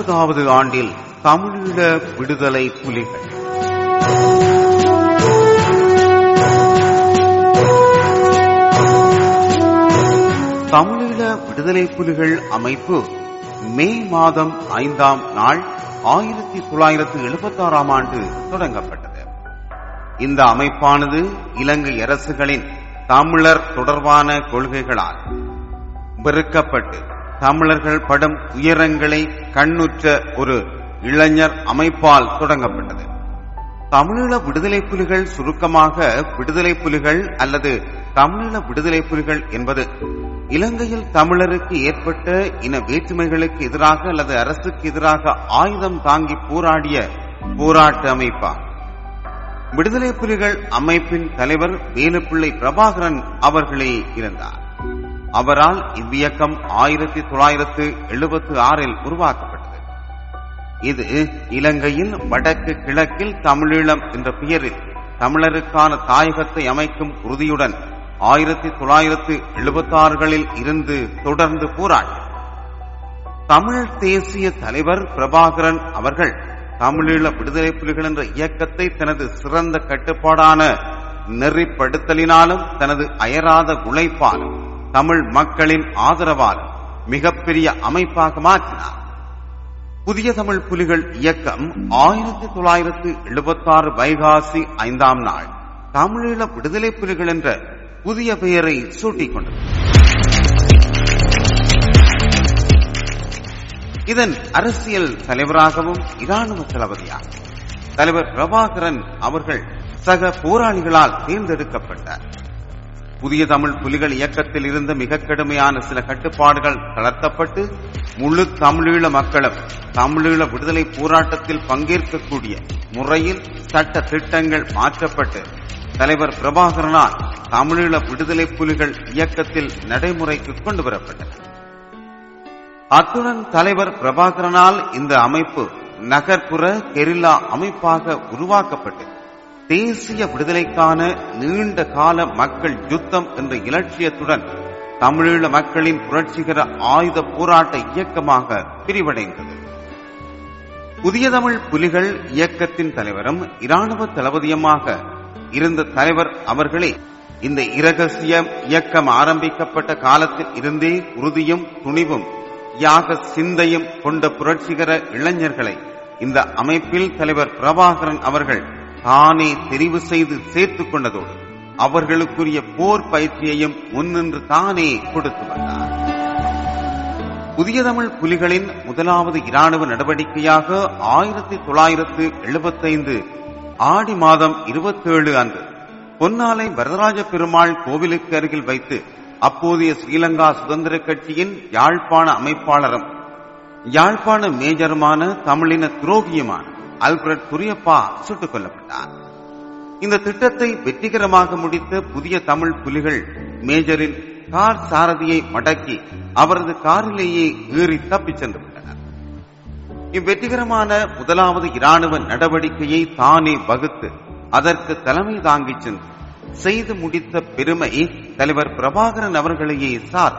ஐம்பதாவது ஆண்டில் தமிழீழ விடுதலை புலிகள் தமிழீழ விடுதலை புலிகள் அமைப்பு மே மாதம் ஐந்தாம் நாள் ஆயிரத்தி தொள்ளாயிரத்தி எழுபத்தி ஆறாம் ஆண்டு தொடங்கப்பட்டது இந்த அமைப்பானது இலங்கை அரசுகளின் தமிழர் தொடர்பான கொள்கைகளால் வெறுக்கப்பட்டு தமிழர்கள் படும் துயரங்களை கண்ணுற்ற ஒரு இளைஞர் அமைப்பால் தொடங்கப்பட்டது தமிழீழ விடுதலை புலிகள் சுருக்கமாக விடுதலை புலிகள் அல்லது தமிழீழ விடுதலை புலிகள் என்பது இலங்கையில் தமிழருக்கு ஏற்பட்ட இன வேற்றுமைகளுக்கு எதிராக அல்லது அரசுக்கு எதிராக ஆயுதம் தாங்கி போராடிய போராட்ட அமைப்பாகும் விடுதலை புலிகள் அமைப்பின் தலைவர் வேலுப்பிள்ளை பிரபாகரன் அவர்களே இருந்தார் அவரால் இவ்வியக்கம் ஆயிரத்தி தொள்ளாயிரத்து எழுபத்தி ஆறில் உருவாக்கப்பட்டது இது இலங்கையில் வடக்கு கிழக்கில் தமிழீழம் என்ற பெயரில் தமிழருக்கான தாயகத்தை அமைக்கும் உறுதியுடன் ஆயிரத்தி தொள்ளாயிரத்து எழுபத்தி ஆறுகளில் இருந்து தொடர்ந்து போராடி தமிழ் தேசிய தலைவர் பிரபாகரன் அவர்கள் தமிழீழ விடுதலை புலிகள் என்ற இயக்கத்தை தனது சிறந்த கட்டுப்பாடான நெறிப்படுத்தலினாலும் தனது அயராத உழைப்பாலும் தமிழ் மக்களின் ஆதரவாலும் மிகப்பெரிய அமைப்பாக மாற்றினார் புதிய தமிழ் புலிகள் இயக்கம் ஆயிரத்தி தொள்ளாயிரத்து எழுபத்தி ஆறு வைகாசி ஐந்தாம் நாள் தமிழீழ விடுதலை புலிகள் என்ற புதிய பெயரை சூட்டிக் கொண்டது இதன் அரசியல் தலைவராகவும் இராணுவ தளபதியாகும் தலைவர் பிரபாகரன் அவர்கள் சக போராளிகளால் தேர்ந்தெடுக்கப்பட்டார் புதிய தமிழ் புலிகள் இயக்கத்தில் இருந்த மிக கடுமையான சில கட்டுப்பாடுகள் தளர்த்தப்பட்டு முழு தமிழீழ மக்களும் தமிழீழ விடுதலை போராட்டத்தில் பங்கேற்கக்கூடிய முறையில் சட்ட திட்டங்கள் மாற்றப்பட்டு தலைவர் பிரபாகரனால் தமிழீழ விடுதலை புலிகள் இயக்கத்தில் நடைமுறைக்கு கொண்டு வரப்பட்டன அத்துடன் தலைவர் பிரபாகரனால் இந்த அமைப்பு நகர்ப்புற கெரில்லா அமைப்பாக உருவாக்கப்பட்டு தேசிய விடுதலைக்கான நீண்ட கால மக்கள் யுத்தம் என்ற இலட்சியத்துடன் தமிழீழ மக்களின் புரட்சிகர ஆயுத போராட்ட இயக்கமாக பிரிவடைந்தது புதிய தமிழ் புலிகள் இயக்கத்தின் தலைவரும் இராணுவ தளபதியுமாக இருந்த தலைவர் அவர்களே இந்த இரகசிய இயக்கம் ஆரம்பிக்கப்பட்ட காலத்தில் இருந்தே உறுதியும் துணிவும் யாக சிந்தையும் கொண்ட புரட்சிகர இளைஞர்களை இந்த அமைப்பில் தலைவர் பிரபாகரன் அவர்கள் தானே தெரிவு செய்து சேர்த்துக் கொண்டதோடு அவர்களுக்குரிய போர் பயிற்சியையும் முன்னின்று தானே கொடுத்து வந்தார் புதிய தமிழ் புலிகளின் முதலாவது இராணுவ நடவடிக்கையாக ஆயிரத்தி தொள்ளாயிரத்து எழுபத்தைந்து ஆடி மாதம் இருபத்தேழு அன்று பொன்னாலை வரதராஜ பெருமாள் கோவிலுக்கு அருகில் வைத்து அப்போதைய ஸ்ரீலங்கா சுதந்திர கட்சியின் யாழ்ப்பாண அமைப்பாளரும் யாழ்ப்பாண மேஜருமான தமிழின துரோகியுமான அல்பிரட் துரியப்பா சுட்டுக் கொல்லப்பட்டார் இந்த திட்டத்தை வெற்றிகரமாக முடித்த புதிய தமிழ் புலிகள் மேஜரின் கார் சாரதியை மடக்கி அவரது காரிலேயே ஏறி தப்பிச் சென்று விட்டனர் இவ்வெற்றிகரமான முதலாவது இராணுவ நடவடிக்கையை தானே வகுத்து அதற்கு தலைமை தாங்கிச் சென்று செய்து முடித்த பெருமை தலைவர் பிரபாகரன் அவர்களையே சார்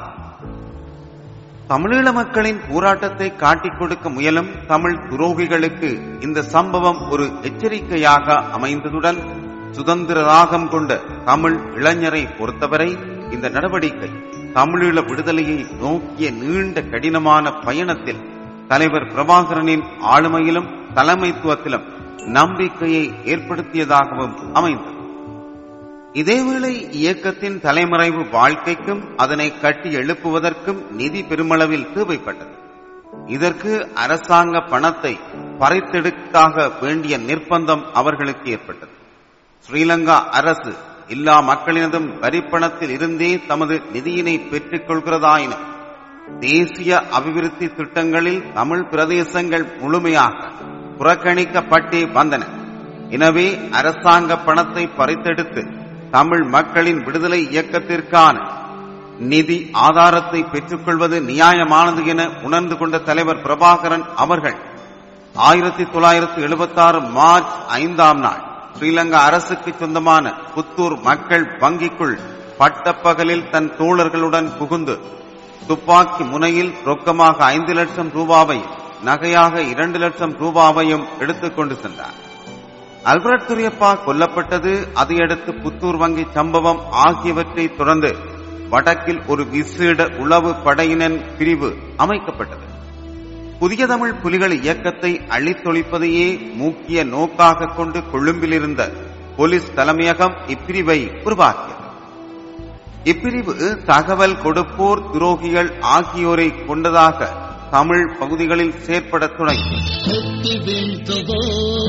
தமிழீழ மக்களின் போராட்டத்தை காட்டிக் கொடுக்க முயலும் தமிழ் துரோகிகளுக்கு இந்த சம்பவம் ஒரு எச்சரிக்கையாக அமைந்ததுடன் சுதந்திர ராகம் கொண்ட தமிழ் இளைஞரை பொறுத்தவரை இந்த நடவடிக்கை தமிழீழ விடுதலையை நோக்கிய நீண்ட கடினமான பயணத்தில் தலைவர் பிரபாகரனின் ஆளுமையிலும் தலைமைத்துவத்திலும் நம்பிக்கையை ஏற்படுத்தியதாகவும் அமைந்தது இதேவேளை இயக்கத்தின் தலைமறைவு வாழ்க்கைக்கும் அதனை கட்டி எழுப்புவதற்கும் நிதி பெருமளவில் தேவைப்பட்டது இதற்கு அரசாங்க பணத்தை பறித்தெடுத்தாக வேண்டிய நிர்பந்தம் அவர்களுக்கு ஏற்பட்டது ஸ்ரீலங்கா அரசு எல்லா மக்களினதும் வரிப்பணத்தில் இருந்தே தமது நிதியினை பெற்றுக் கொள்கிறதாயினும் தேசிய அபிவிருத்தி திட்டங்களில் தமிழ் பிரதேசங்கள் முழுமையாக புறக்கணிக்கப்பட்டே வந்தன எனவே அரசாங்க பணத்தை பறித்தெடுத்து தமிழ் மக்களின் விடுதலை இயக்கத்திற்கான நிதி ஆதாரத்தை பெற்றுக்கொள்வது நியாயமானது என உணர்ந்து கொண்ட தலைவர் பிரபாகரன் அவர்கள் ஆயிரத்தி தொள்ளாயிரத்தி எழுபத்தி ஆறு மார்ச் ஐந்தாம் நாள் ஸ்ரீலங்கா அரசுக்கு சொந்தமான புத்தூர் மக்கள் வங்கிக்குள் பட்டப்பகலில் தன் தோழர்களுடன் புகுந்து துப்பாக்கி முனையில் ரொக்கமாக ஐந்து லட்சம் ரூபாவை நகையாக இரண்டு லட்சம் ரூபாவையும் எடுத்துக்கொண்டு சென்றார் அல்பர்ட் துரியப்பா கொல்லப்பட்டது அதையடுத்து புத்தூர் வங்கி சம்பவம் ஆகியவற்றை தொடர்ந்து வடக்கில் ஒரு விசேட உளவு படையினன் பிரிவு அமைக்கப்பட்டது புதிய தமிழ் புலிகள் இயக்கத்தை அழித்தொழிப்பதையே முக்கிய நோக்காக கொண்டு கொழும்பிலிருந்த போலீஸ் தலைமையகம் இப்பிரிவை உருவாக்கியது இப்பிரிவு தகவல் கொடுப்போர் துரோகிகள் ஆகியோரை கொண்டதாக தமிழ் பகுதிகளில் செயற்படத் தொடங்கி முத்தி வீழ்த்துவோ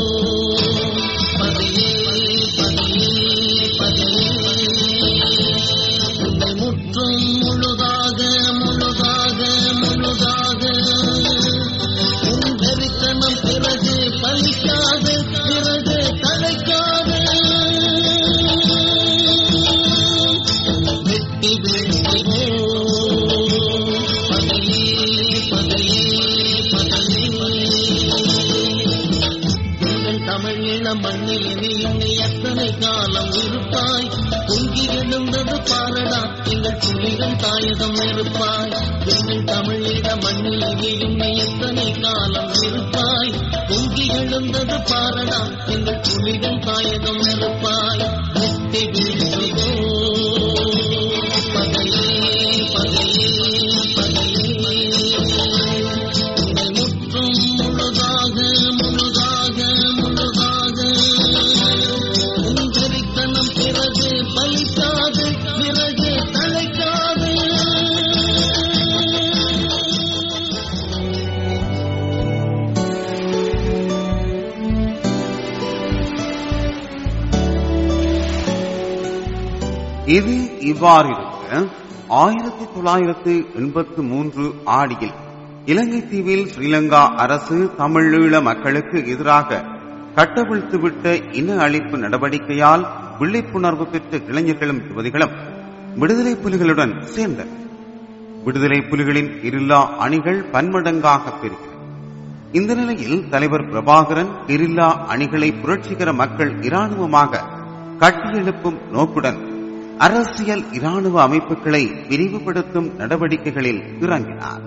பதியே பதியே பதியே உன்னை முற்றும் முழுதாக முழுதாக முழுதாக உன் தரிசனம் பிறகு பலிக்காது பிறகு தலைக்காது வெட்டி வீழ்த்துவோ பதையே பதையே பதையே எங்கள் தமிழ் இளம் மண்ணில் நீ என்னை எத்தனை காலம் இருப்பாய் பொங்கி எழுந்தது பாரடா எங்கள் புலிகள் தாயகம் இருப்பாய் எங்கள் தமிழ் இளம் மண்ணில் நீ என்னை எத்தனை காலம் இருப்பாய் பொங்கி எழுந்தது பாரடா எங்கள் புலிகள் தாயகம் இருப்பாய் முத்தி வீழ்த்துவோ பகையே பகையே பகையே உன்னை முற்றும் முழுதாக முழுதாக முழுதாக உன் தரித்தனம் பிறகு பலிக்காது பிறகு தலைக்காது இது இவ்வாறு இருக்க ஆயிரத்தி தொள்ளாயிரத்து எண்பத்து மூன்று ஆடியில் இலங்கை தீவில் ஸ்ரீலங்கா அரசு தமிழீழ மக்களுக்கு எதிராக கட்டவிழ்த்துவிட்ட இன அழிப்பு நடவடிக்கையால் விழிப்புணர்வு பெற்ற இளைஞர்களும் யுவதிகளும் விடுதலை புலிகளுடன் சேர்ந்தனர் விடுதலை புலிகளின் இருளா அணிகள் பன்மடங்காக பெருகின இந்த நிலையில் தலைவர் பிரபாகரன் கெரில்லா அணிகளை புரட்சிகர மக்கள் இராணுவமாக கட்டியெழுப்பும் நோக்குடன் அரசியல் இராணுவ அமைப்புகளை விரிவுபடுத்தும் நடவடிக்கைகளில் இறங்கினார்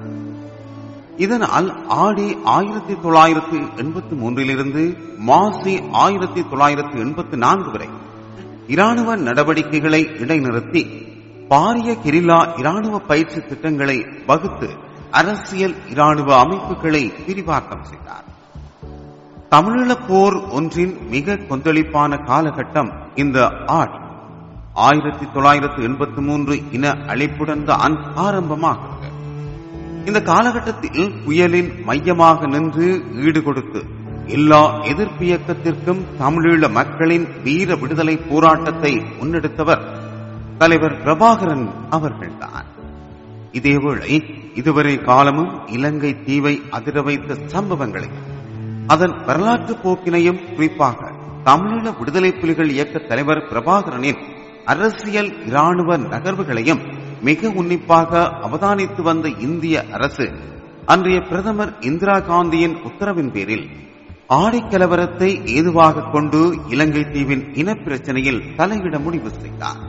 இதனால் ஆடி ஆயிரத்தி தொள்ளாயிரத்து எண்பத்தி மூன்றிலிருந்து மாசி ஆயிரத்தி தொள்ளாயிரத்து எண்பத்தி நான்கு வரை இராணுவ நடவடிக்கைகளை இடைநிறுத்தி பாரிய கெரில்லா இராணுவ பயிற்சி திட்டங்களை வகுத்து அரசியல் இராணுவ அமைப்புகளை விரிவாக்கம் செய்தார் தமிழீழ போர் ஒன்றின் மிக கொந்தளிப்பான காலகட்டம் இந்த ஆடி ஆயிரத்தி தொள்ளாயிரத்து எண்பத்தி மூன்று இன அழைப்புடன் தான் ஆரம்பமாகிறது இந்த காலகட்டத்தில் புயலின் மையமாக நின்று ஈடு கொடுத்து எல்லா எதிர்ப்பு இயக்கத்திற்கும் தமிழீழ மக்களின் வீர விடுதலை போராட்டத்தை முன்னெடுத்தவர் தலைவர் பிரபாகரன் அவர்கள்தான் இதேவேளை இதுவரை காலமும் இலங்கை தீவை அதிர வைத்த சம்பவங்களை அதன் வரலாற்று போக்கினையும் குறிப்பாக தமிழீழ விடுதலை புலிகள் இயக்க தலைவர் பிரபாகரனின் அரசியல் இராணுவ நகர்வுகளையும் மிக உன்னிப்பாக அவதானித்து வந்த இந்திய அரசு அன்றைய பிரதமர் இந்திரா காந்தியின் உத்தரவின் பேரில் ஆடிக்கலவரத்தை ஏதுவாக கொண்டு இலங்கை தீவின் இனப்பிரச்சனையில் தலையிட முடிவு செய்தார்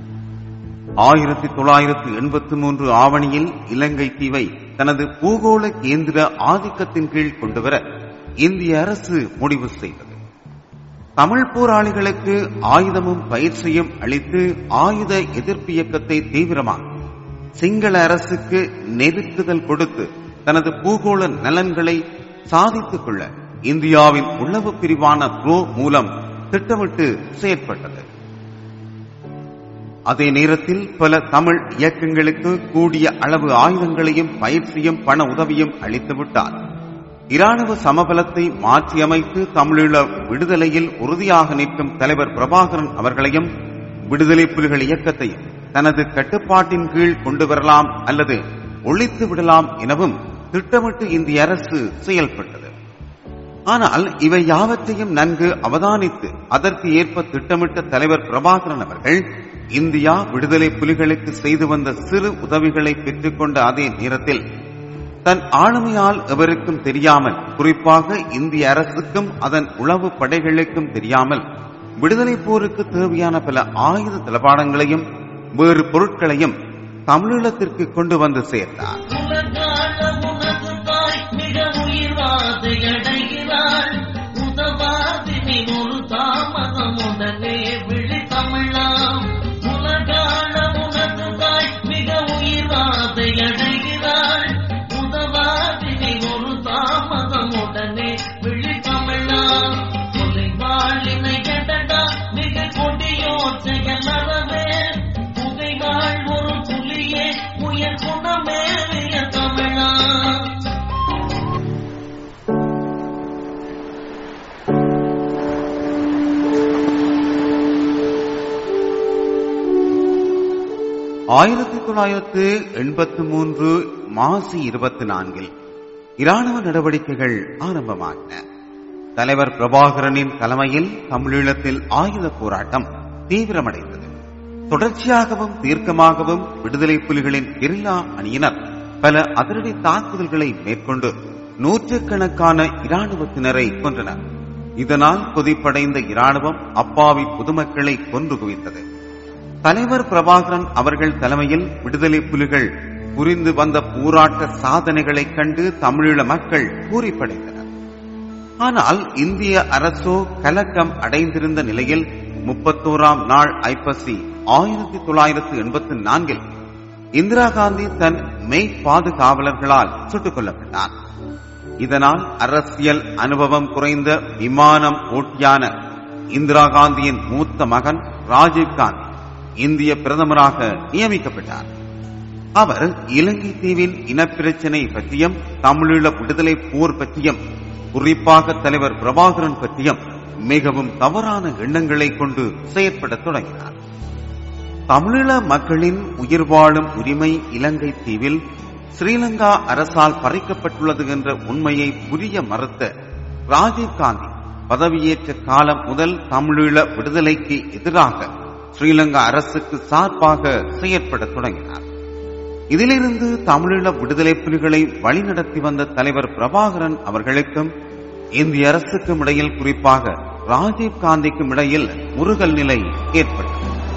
ஆயிரத்தி தொள்ளாயிரத்தி எண்பத்தி மூன்று ஆவணியில் இலங்கை தீவை தனது பூகோள கேந்திர ஆதிக்கத்தின் கீழ் கொண்டுவர இந்திய அரசு முடிவு செய்தது தமிழ் போராளிகளுக்கு ஆயுதமும் பயிற்சியும் அளித்து ஆயுத எதிர்ப்பு இயக்கத்தை தீவிரமாக சிங்கள அரசுக்கு நெருக்குதல் கொடுத்து தனது பூகோள நலன்களை சாதித்துக் கொள்ள இந்தியாவின் உளவு பிரிவான ப்ரோ மூலம் திட்டமிட்டு செயற்பட்டது அதே நேரத்தில் பல தமிழ் இயக்கங்களுக்கு கூடிய அளவு ஆயுதங்களையும் பயிற்சியும் பண உதவியும் அளித்துவிட்டார் இராணுவ சமபலத்தை மாற்றியமைத்து தமிழீழ விடுதலையில் உறுதியாக நிற்கும் தலைவர் பிரபாகரன் அவர்களையும் விடுதலை புலிகள் இயக்கத்தையும் தனது கட்டுப்பாட்டின் கீழ் கொண்டு வரலாம் அல்லது ஒழித்து விடலாம் எனவும் திட்டமிட்டு இந்திய அரசு செயல்பட்டது ஆனால் இவை யாவற்றையும் நன்கு அவதானித்து அதற்கு ஏற்ப திட்டமிட்ட தலைவர் பிரபாகரன் அவர்கள் இந்தியா விடுதலை புலிகளுக்கு செய்து வந்த சிறு உதவிகளை பெற்றுக்கொண்ட அதே நேரத்தில் தன் ஆளுமையால் எவருக்கும் தெரியாமல் குறிப்பாக இந்திய அரசுக்கும் அதன் உளவு படைகளுக்கும் தெரியாமல் விடுதலை போருக்கு தேவையான பல ஆயுத தளபாடங்களையும் வேறு பொருட்களையும் தமிழீழத்திற்கு கொண்டு வந்து சேர்த்தார் உலகாள உனது தாய் மிக உயிர் உயிர்வாதை அடைகிறாள் உதவாதினி ஒரு தாமதமுடனே விழி தமிழாம் உலகாள உனதுதாய் மிக உயிர்வாதை அடைகிறாள் உதவாதினி ஒரு தாமதமுடனே விழி தமிழாம் கொலை வாழினை எடடா மிக கொடியோர் செயல் அறவே புகைவாள் ஒரு புலியே உயர் குணமேறிய தமிழா ஆயிரத்தி தொள்ளாயிரத்து எண்பத்து மூன்று மாசி இருபத்தி நான்கில் இராணுவ நடவடிக்கைகள் ஆரம்பமாகின தலைவர் பிரபாகரனின் தலைமையில் தமிழீழத்தில் ஆயுத போராட்டம் தீவிரமடைந்தது தொடர்ச்சியாகவும் தீர்க்கமாகவும் விடுதலை புலிகளின் கெரில்லா அணியினர் பல அதிரடி தாக்குதல்களை மேற்கொண்டு நூற்றுக்கணக்கான இராணுவத்தினரை கொன்றனர் இதனால் கொதிப்படைந்த இராணுவம் அப்பாவி பொதுமக்களை கொன்று குவித்தது தலைவர் பிரபாகரன் அவர்கள் தலைமையில் விடுதலை புலிகள் புரிந்து வந்த போராட்ட சாதனைகளைக் கண்டு தமிழீழ மக்கள் பூரிப்படைந்தனர் ஆனால் இந்திய அரசோ கலக்கம் அடைந்திருந்த நிலையில் முப்பத்தோராம் நாள் ஐப்பசி ஆயிரத்தி தொள்ளாயிரத்து எண்பத்தி நான்கில் இந்திரா காந்தி தன் மெய் பாதுகாவலர்களால் சுட்டுக் கொல்லப்பட்டார் இதனால் அரசியல் அனுபவம் குறைந்த விமானம் ஓட்டியான இந்திரா காந்தியின் மூத்த மகன் ராஜீவ் காந்தி இந்திய பிரதமராக நியமிக்கப்பட்டார் அவர் இலங்கை தீவின் இனப்பிரச்சினை பற்றியும் தமிழீழ விடுதலை போர் பற்றியும் குறிப்பாக தலைவர் பிரபாகரன் பற்றியும் மிகவும் தவறான எண்ணங்களை கொண்டு செயற்படத் தொடங்கினார் தமிழீழ மக்களின் உயிர் வாழும் உரிமை இலங்கை தீவில் ஸ்ரீலங்கா அரசால் பறிக்கப்பட்டுள்ளது என்ற உண்மையை புரிய மறுத்த ராஜீவ் காந்தி பதவியேற்ற காலம் முதல் தமிழீழ விடுதலைக்கு எதிராக ஸ்ரீலங்கா அரசுக்கு சார்பாக செயற்படத் தொடங்கினார் இதிலிருந்து தமிழீழ விடுதலை புலிகளை வழிநடத்தி வந்த தலைவர் பிரபாகரன் அவர்களுக்கும் இந்திய அரசுக்கும் இடையில் குறிப்பாக ராஜீவ் காந்திக்கும் இடையில் முருகல் நிலை ஏற்பட்டது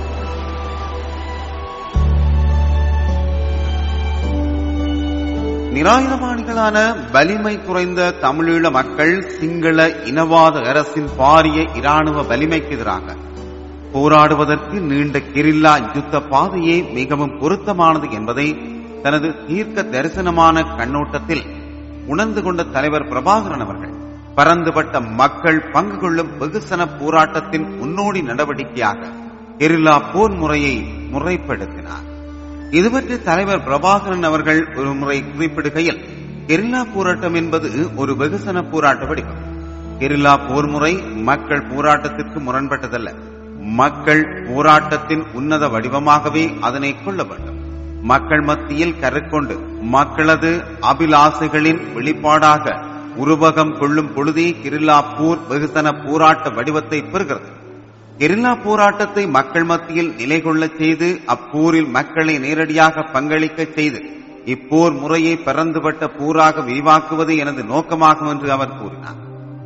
நிராயுதபாணிகளான வலிமை குறைந்த தமிழீழ மக்கள் சிங்கள இனவாத அரசின் பாரிய இராணுவ வலிமைக்கு எதிராக போராடுவதற்கு நீண்ட கெரில்லா யுத்த பாதையே மிகவும் பொருத்தமானது என்பதை தனது தீர்க்க தரிசனமான கண்ணோட்டத்தில் உணர்ந்து கொண்ட தலைவர் பிரபாகரன் அவர்கள் பரந்துபட்ட மக்கள் பங்கு கொள்ளும் வெகுசன போராட்டத்தின் முன்னோடி நடவடிக்கையாக கெரில்லா போர் முறையை முறைப்படுத்தினார் இது பற்றி தலைவர் பிரபாகரன் அவர்கள் ஒரு முறை குறிப்பிடுகையில் கெரில்லா போராட்டம் என்பது ஒரு வெகுசன போராட்ட வடிவம் கெரில்லா போர் முறை மக்கள் போராட்டத்திற்கு முரண்பட்டதல்ல மக்கள் போராட்டத்தின் உன்னத வடிவமாகவே அதனை கொள்ள வேண்டும் மக்கள் மத்தியில் கருக்கொண்டு மக்களது அபிலாசைகளின் வெளிப்பாடாக உருவகம் கொள்ளும் பொழுதே கிரில்லா போர் வெகுசன போராட்ட வடிவத்தை பெறுகிறது கெரில்லா போராட்டத்தை மக்கள் மத்தியில் நிலை கொள்ளச் செய்து அப்போரில் மக்களை நேரடியாக பங்களிக்க செய்து இப்போர் முறையை பரந்துபட்ட போராக விரிவாக்குவது எனது நோக்கமாகும் என்று அவர் கூறினார்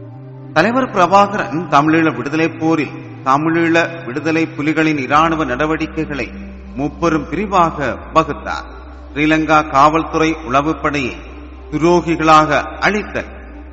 தலைவர் பிரபாகரன் தமிழீழ விடுதலை போரில் தமிழீழ விடுதலை புலிகளின் இராணுவ நடவடிக்கைகளை முப்பெரும் பிரிவாக வகுத்தார் ஸ்ரீலங்கா காவல்துறை உளவுப்படையை துரோகிகளாக அழித்தல்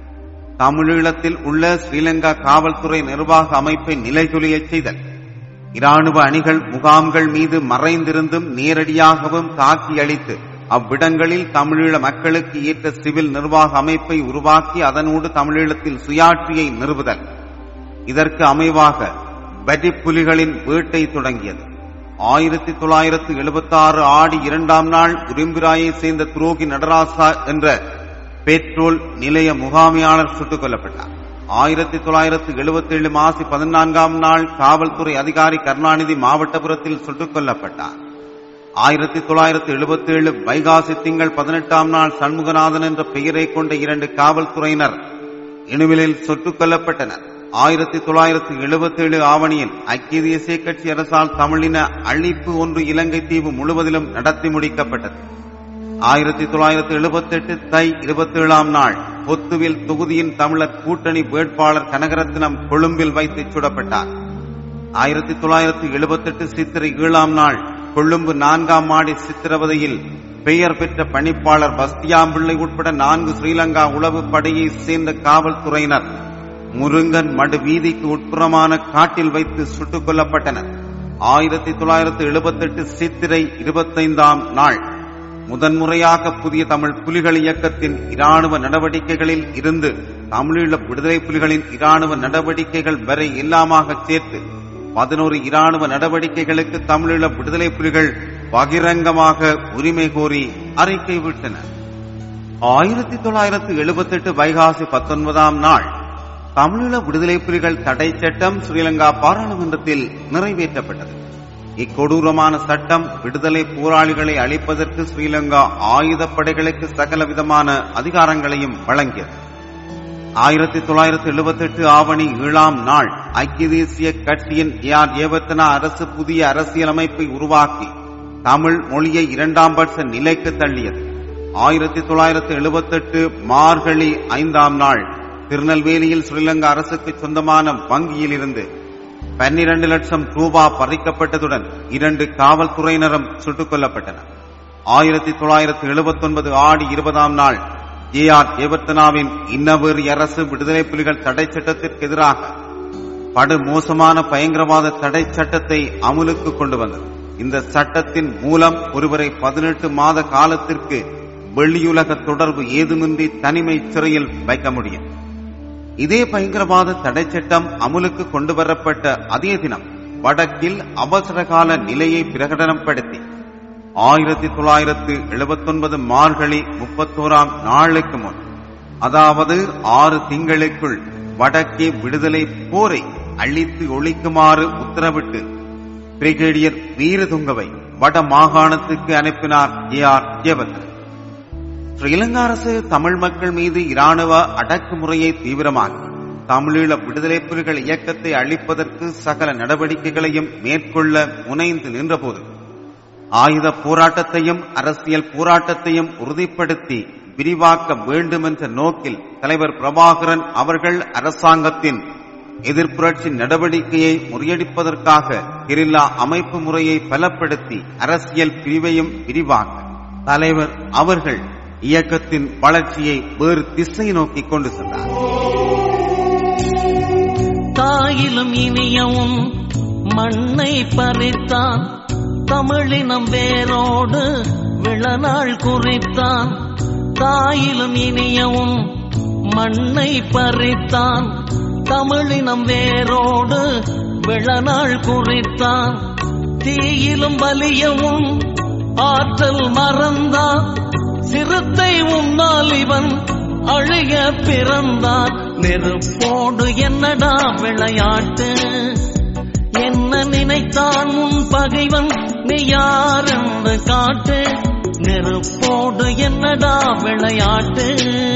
தமிழீழத்தில் உள்ள ஸ்ரீலங்கா காவல்துறை நிர்வாக அமைப்பை நிலைகுலியச் செய்தல் இராணுவ அணிகள் முகாம்கள் மீது மறைந்திருந்தும் நேரடியாகவும் தாக்கி அளித்து அவ்விடங்களில் தமிழீழ மக்களுக்கு ஏற்ற சிவில் நிர்வாக அமைப்பை உருவாக்கி அதனோடு தமிழீழத்தில் சுயாட்சியை நிறுவுதல் இதற்கு அமைவாக புலிகளின் வேட்டை தொடங்கியது ஆயிரத்தி தொள்ளாயிரத்து எழுபத்தி ஆறு ஆடி இரண்டாம் நாள் உரிம்பிராயை சேர்ந்த துரோகி நடராசா என்ற பெட்ரோல் நிலைய முகாமையாளர் சுட்டுக் கொல்லப்பட்டார் ஆயிரத்தி தொள்ளாயிரத்து எழுபத்தி ஏழு மாசி பதினான்காம் நாள் காவல்துறை அதிகாரி கருணாநிதி மாவட்டபுரத்தில் சுட்டுக் கொல்லப்பட்டார் ஆயிரத்தி தொள்ளாயிரத்து எழுபத்தி ஏழு வைகாசி திங்கள் பதினெட்டாம் நாள் சண்முகநாதன் என்ற பெயரை கொண்ட இரண்டு காவல்துறையினர் இணுவிலில் சுட்டுக் கொல்லப்பட்டனர் ஆயிரத்தி தொள்ளாயிரத்தி எழுபத்தி ஏழு ஆவணியில் ஐக்கிய தேசிய கட்சி அரசால் தமிழின அழிப்பு ஒன்று இலங்கை தீவு முழுவதிலும் நடத்தி முடிக்கப்பட்டது ஆயிரத்தி தொள்ளாயிரத்தி எழுபத்தி எட்டு தை இருபத்தி ஏழாம் நாள் பொத்துவில் தொகுதியின் தமிழர் கூட்டணி வேட்பாளர் கனகரத்னம் கொழும்பில் வைத்து சுடப்பட்டார் ஆயிரத்தி தொள்ளாயிரத்தி எழுபத்தி எட்டு சித்திரை ஏழாம் நாள் கொழும்பு நான்காம் மாடி சித்திரவதையில் பெயர் பெற்ற பணிப்பாளர் பஸ்தியாம்பிள்ளை உட்பட நான்கு ஸ்ரீலங்கா உளவு படையை சேர்ந்த காவல்துறையினர் முருங்கன் மடு வீதிக்கு உட்புறமான காட்டில் வைத்து சுட்டுக் கொல்லப்பட்டனர் ஆயிரத்தி தொள்ளாயிரத்தி எழுபத்தி எட்டு சித்திரை இருபத்தைந்தாம் நாள் முதன்முறையாக புதிய தமிழ் புலிகள் இயக்கத்தின் இராணுவ நடவடிக்கைகளில் இருந்து தமிழீழ விடுதலை புலிகளின் இராணுவ நடவடிக்கைகள் வரை எல்லாமாக சேர்த்து பதினோரு இராணுவ நடவடிக்கைகளுக்கு தமிழீழ விடுதலை புலிகள் பகிரங்கமாக உரிமை கோரி அறிக்கை விட்டனர் ஆயிரத்தி தொள்ளாயிரத்தி எழுபத்தி எட்டு வைகாசி பத்தொன்பதாம் நாள் தமிழீழ விடுதலை புலிகள் தடை சட்டம் ஸ்ரீலங்கா பாராளுமன்றத்தில் நிறைவேற்றப்பட்டது இக்கொடூரமான சட்டம் விடுதலை போராளிகளை அழிப்பதற்கு ஸ்ரீலங்கா ஆயுதப்படைகளுக்கு சகல விதமான அதிகாரங்களையும் வழங்கியது ஆயிரத்தி தொள்ளாயிரத்தி எழுபத்தி எட்டு ஆவணி ஏழாம் நாள் ஐக்கிய தேசிய கட்சியின் ஏஆர் ஏவர்த்தனா அரசு புதிய அரசியலமைப்பை உருவாக்கி தமிழ் மொழியை இரண்டாம் பட்ச நிலைக்கு தள்ளியது ஆயிரத்தி தொள்ளாயிரத்தி எழுபத்தி எட்டு மார்கழி ஐந்தாம் நாள் திருநெல்வேலியில் ஸ்ரீலங்கா அரசுக்கு சொந்தமான வங்கியில் இருந்து பன்னிரண்டு லட்சம் ரூபா பறிக்கப்பட்டதுடன் இரண்டு காவல்துறையினரும் சுட்டுக் கொல்லப்பட்டனர் ஆயிரத்தி தொள்ளாயிரத்தி எழுபத்தி ஒன்பது ஆடி இருபதாம் நாள் ஜே ஆர் ஏவர்த்தனாவின் இன்னவெறி அரசு விடுதலை புலிகள் தடை சட்டத்திற்கு எதிராக படு மோசமான பயங்கரவாத தடை சட்டத்தை அமுலுக்கு கொண்டு வந்தது இந்த சட்டத்தின் மூலம் ஒருவரை பதினெட்டு மாத காலத்திற்கு வெளியுலக தொடர்பு ஏதுமின்றி தனிமை சிறையில் வைக்க முடியும் இதே பயங்கரவாத தடை சட்டம் அமுலுக்கு கொண்டு வரப்பட்ட அதே தினம் வடக்கில் அவசர கால நிலையை பிரகடனப்படுத்தி ஆயிரத்தி தொள்ளாயிரத்து எழுபத்தி ஒன்பது மார்கழி முப்பத்தோராம் நாளுக்கு முன் அதாவது ஆறு திங்களுக்குள் வடக்கே விடுதலை போரை அழித்து ஒழிக்குமாறு உத்தரவிட்டு பிரிகேடியர் வீரதுங்கவை வட மாகாணத்துக்கு அனுப்பினார் ஏ ஆர் ஜெயவர்தன் ஸ்ரீலங்கா அரசு தமிழ் மக்கள் மீது இராணுவ அடக்குமுறையை தீவிரமாக்கி தமிழீழ விடுதலை புலிகள் இயக்கத்தை அழிப்பதற்கு சகல நடவடிக்கைகளையும் மேற்கொள்ள முனைந்து நின்றபோது ஆயுத போராட்டத்தையும் அரசியல் போராட்டத்தையும் உறுதிப்படுத்தி விரிவாக்க வேண்டும் என்ற நோக்கில் தலைவர் பிரபாகரன் அவர்கள் அரசாங்கத்தின் எதிர்ப்புரட்சி நடவடிக்கையை முறியடிப்பதற்காக கெரில்லா அமைப்பு முறையை பலப்படுத்தி அரசியல் பிரிவையும் விரிவாக்க தலைவர் அவர்கள் இயக்கத்தின் வளர்ச்சியை வேறு திசை நோக்கி கொண்டு சென்றார் தாயிலும் இனியவும் மண்ணை பறித்தான் தமிழினம் வேரோடு விழநாள் குறித்தான் தாயிலும் இனியவும் மண்ணை பறித்தான் தமிழினம் வேரோடு விழநாள் குறித்தான் தீயிலும் வலியவும் ஆற்றல் மறந்தான் சிறுத்தை உன்னால் இவன் அழிய பிறந்தான் நெருப்போடு என்னடா விளையாட்டு என்ன நினைத்தான் உன் பகைவன் நீ யார் என்று காட்டு நெருப்போடு என்னடா விளையாட்டு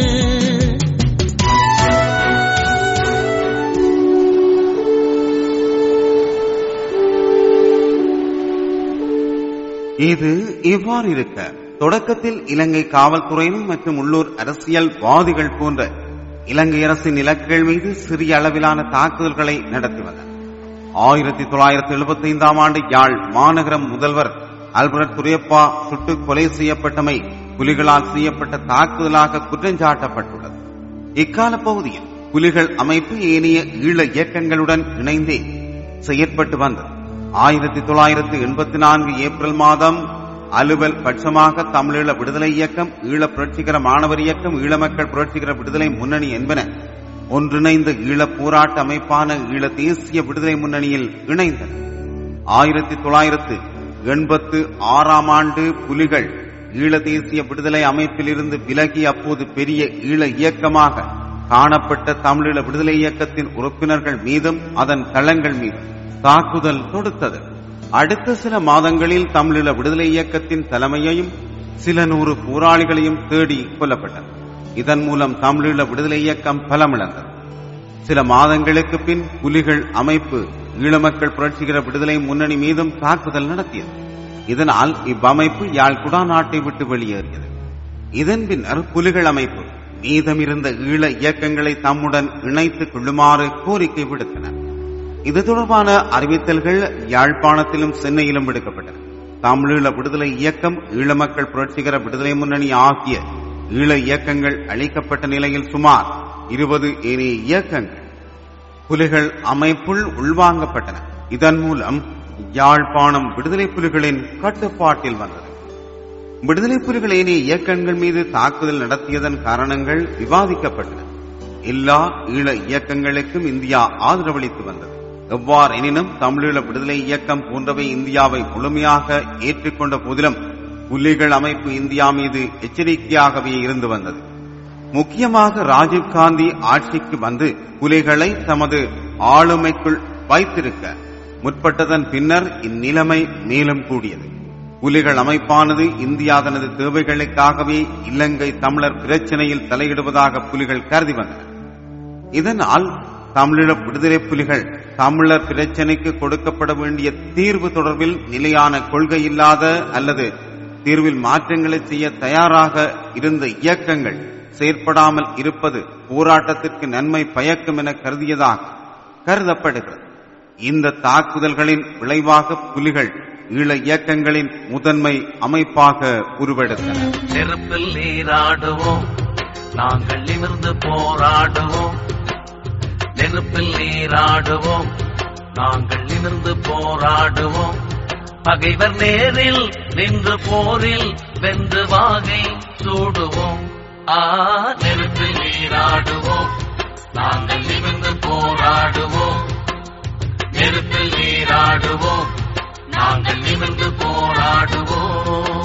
இது இவ்வாறு இருக்க தொடக்கத்தில் இலங்கை காவல்துறையினர் மற்றும் உள்ளூர் அரசியல்வாதிகள் போன்ற இலங்கை அரசின் இலக்குகள் மீது சிறிய அளவிலான தாக்குதல்களை நடத்தி வந்தனர் ஆயிரத்தி தொள்ளாயிரத்தி எழுபத்தி ஐந்தாம் ஆண்டு யாழ் மாநகரம் முதல்வர் அல்பர்ட் துரையப்பா சுட்டுக் கொலை செய்யப்பட்டமை புலிகளால் செய்யப்பட்ட தாக்குதலாக குற்றஞ்சாட்டப்பட்டுள்ளது இக்கால பகுதியில் புலிகள் அமைப்பு ஏனைய ஈழ இயக்கங்களுடன் இணைந்தே செயற்பட்டு வந்தது ஆயிரத்தி தொள்ளாயிரத்தி எண்பத்தி நான்கு ஏப்ரல் மாதம் அலுவல் பட்சமாக தமிழீழ விடுதலை இயக்கம் ஈழ புரட்சிகர மாணவர் இயக்கம் ஈழ மக்கள் புரட்சிகர விடுதலை முன்னணி என்பன ஒன்றிணைந்த ஈழ போராட்ட அமைப்பான ஈழ தேசிய விடுதலை முன்னணியில் இணைந்தன ஆயிரத்தி தொள்ளாயிரத்து எண்பத்து ஆறாம் ஆண்டு புலிகள் ஈழ தேசிய விடுதலை அமைப்பிலிருந்து விலகி அப்போது பெரிய ஈழ இயக்கமாக காணப்பட்ட தமிழீழ விடுதலை இயக்கத்தின் உறுப்பினர்கள் மீதும் அதன் தளங்கள் மீதும் தாக்குதல் தொடுத்தது அடுத்த சில மாதங்களில் தமிழீழ விடுதலை இயக்கத்தின் தலைமையையும் சில நூறு போராளிகளையும் தேடி கொல்லப்பட்டது இதன் மூலம் தமிழீழ விடுதலை இயக்கம் பலமிழந்தது சில மாதங்களுக்கு பின் புலிகள் அமைப்பு ஈழமக்கள் புரட்சிகர விடுதலை முன்னணி மீதும் தாக்குதல் நடத்தியது இதனால் இவ்வமைப்பு யாழ் குடா நாட்டை விட்டு வெளியேறியது இதன் பின்னர் புலிகள் அமைப்பு மீதமிருந்த ஈழ இயக்கங்களை தம்முடன் இணைத்துக் கொள்ளுமாறு கோரிக்கை விடுத்தனர் இது தொடர்பான அறிவித்தல்கள் யாழ்ப்பாணத்திலும் சென்னையிலும் விடுக்கப்பட்டன தமிழீழ விடுதலை இயக்கம் ஈழ மக்கள் புரட்சிகர விடுதலை முன்னணி ஆகிய ஈழ இயக்கங்கள் அளிக்கப்பட்ட நிலையில் சுமார் இருபது ஏனைய இயக்கங்கள் புலிகள் அமைப்புள் உள்வாங்கப்பட்டன இதன் மூலம் யாழ்ப்பாணம் விடுதலை புலிகளின் கட்டுப்பாட்டில் வந்தது விடுதலை புலிகள் ஏனைய இயக்கங்கள் மீது தாக்குதல் நடத்தியதன் காரணங்கள் விவாதிக்கப்பட்டன எல்லா ஈழ இயக்கங்களுக்கும் இந்தியா ஆதரவளித்து வந்தது எவ்வாறெனினும் தமிழீழ விடுதலை இயக்கம் போன்றவை இந்தியாவை முழுமையாக ஏற்றுக்கொண்ட போதிலும் புலிகள் அமைப்பு இந்தியா மீது எச்சரிக்கையாகவே இருந்து வந்தது முக்கியமாக ராஜீவ்காந்தி ஆட்சிக்கு வந்து புலிகளை தமது ஆளுமைக்குள் வைத்திருக்க முற்பட்டதன் பின்னர் இந்நிலைமை மேலும் கூடியது புலிகள் அமைப்பானது இந்தியா தனது தேவைகளுக்காகவே இலங்கை தமிழர் பிரச்சனையில் தலையிடுவதாக புலிகள் கருதி வந்தன இதனால் தமிழீழ விடுதலை புலிகள் தமிழர் பிரச்சனைக்கு கொடுக்கப்பட வேண்டிய தீர்வு தொடர்பில் நிலையான கொள்கை இல்லாத அல்லது தீர்வில் மாற்றங்களை செய்ய தயாராக இருந்த இயக்கங்கள் செயற்படாமல் இருப்பது போராட்டத்திற்கு நன்மை பயக்கும் என கருதியதாக கருதப்படுகிறது இந்த தாக்குதல்களின் விளைவாக புலிகள் ஈழ இயக்கங்களின் முதன்மை அமைப்பாக உருவெடுத்தன நெருப்பில் நீராடுவோம் நாங்கள் நிமிர்ந்து போராடுவோம் நெருப்பில் நீராடுவோம் நாங்கள் நிமிர்ந்து போராடுவோம் பகைவர் நேரில் நின்று போரில் வென்று வாகை சூடுவோம் ஆ நெருப்பில் நீராடுவோம் நாங்கள் நிமிர்ந்து போராடுவோம் நெருப்பில் நீராடுவோம் நாங்கள் நிமிர்ந்து போராடுவோம்